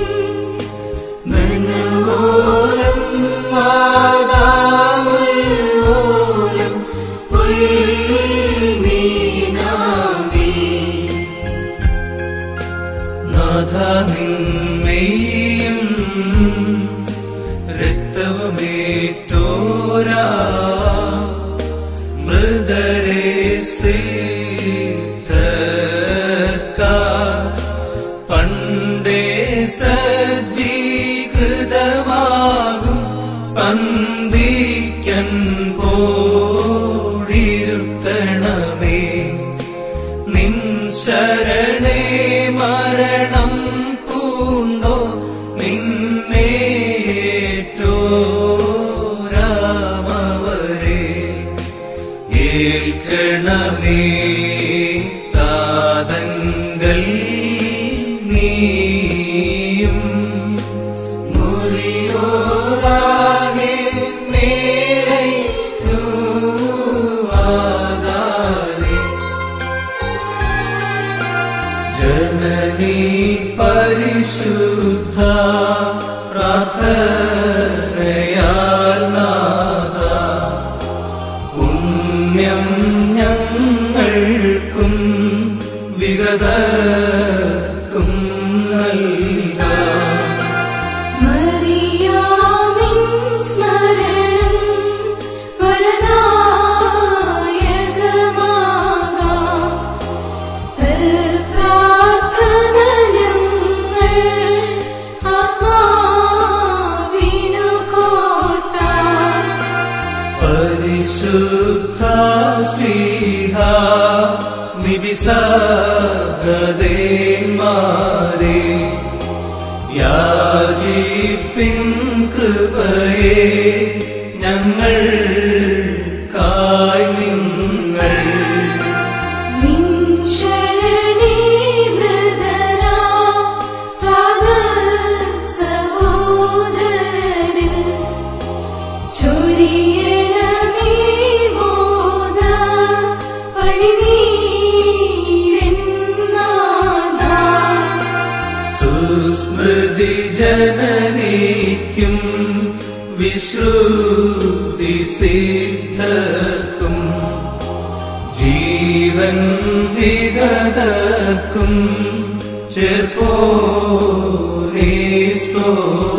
നനവോലം വാദാമുൽമൂലം ഉൽമീനാവേ നാഥ നിന്മയും രക്തവുമേറ്റോരാ മൃദരേ സിദ്ധക്കാ പണ്ടേ സജ്ജീകൃതമാകും പന്തിക്കൻ പോടിരുത്തണമേ നിൻ ശരണേ മരണം പൂണ്ടോ നിന്നേറ്റോരാമവരെ ഏൽക്കണമേ താതങ്കൽ നീയും മുറിയോറാകെ പുണ്യം ഞങ്ങൾക്കും വിഗതർക്കും നൽകാം
മറിയാമിൻ സ്മരണം വരദായകമാകാം തൽപ്രാർത്ഥന ഞങ്ങൾ ആത്മാവിനു കോട്ട
പരിശുദ്ധ ശ്രീഹ നിവിസകദേന്മാരെ യാചിപ്പിൻ കൃപയെ ഞങ്ങൾ കായ് നിങ്ങൾ
നിൻ ശരണേ മൃദനാ താത സഹോദരരിൽ ചൊരിയണമേ മോദ പരിനീരെന്നാഥാ
സുസ്മൃതി ജനനിക്കും വിശ്രുതി സിദ്ധർക്കും ജീവൻ വിഗതർക്കും ചേർപ്പോനേ സ്തോത്രം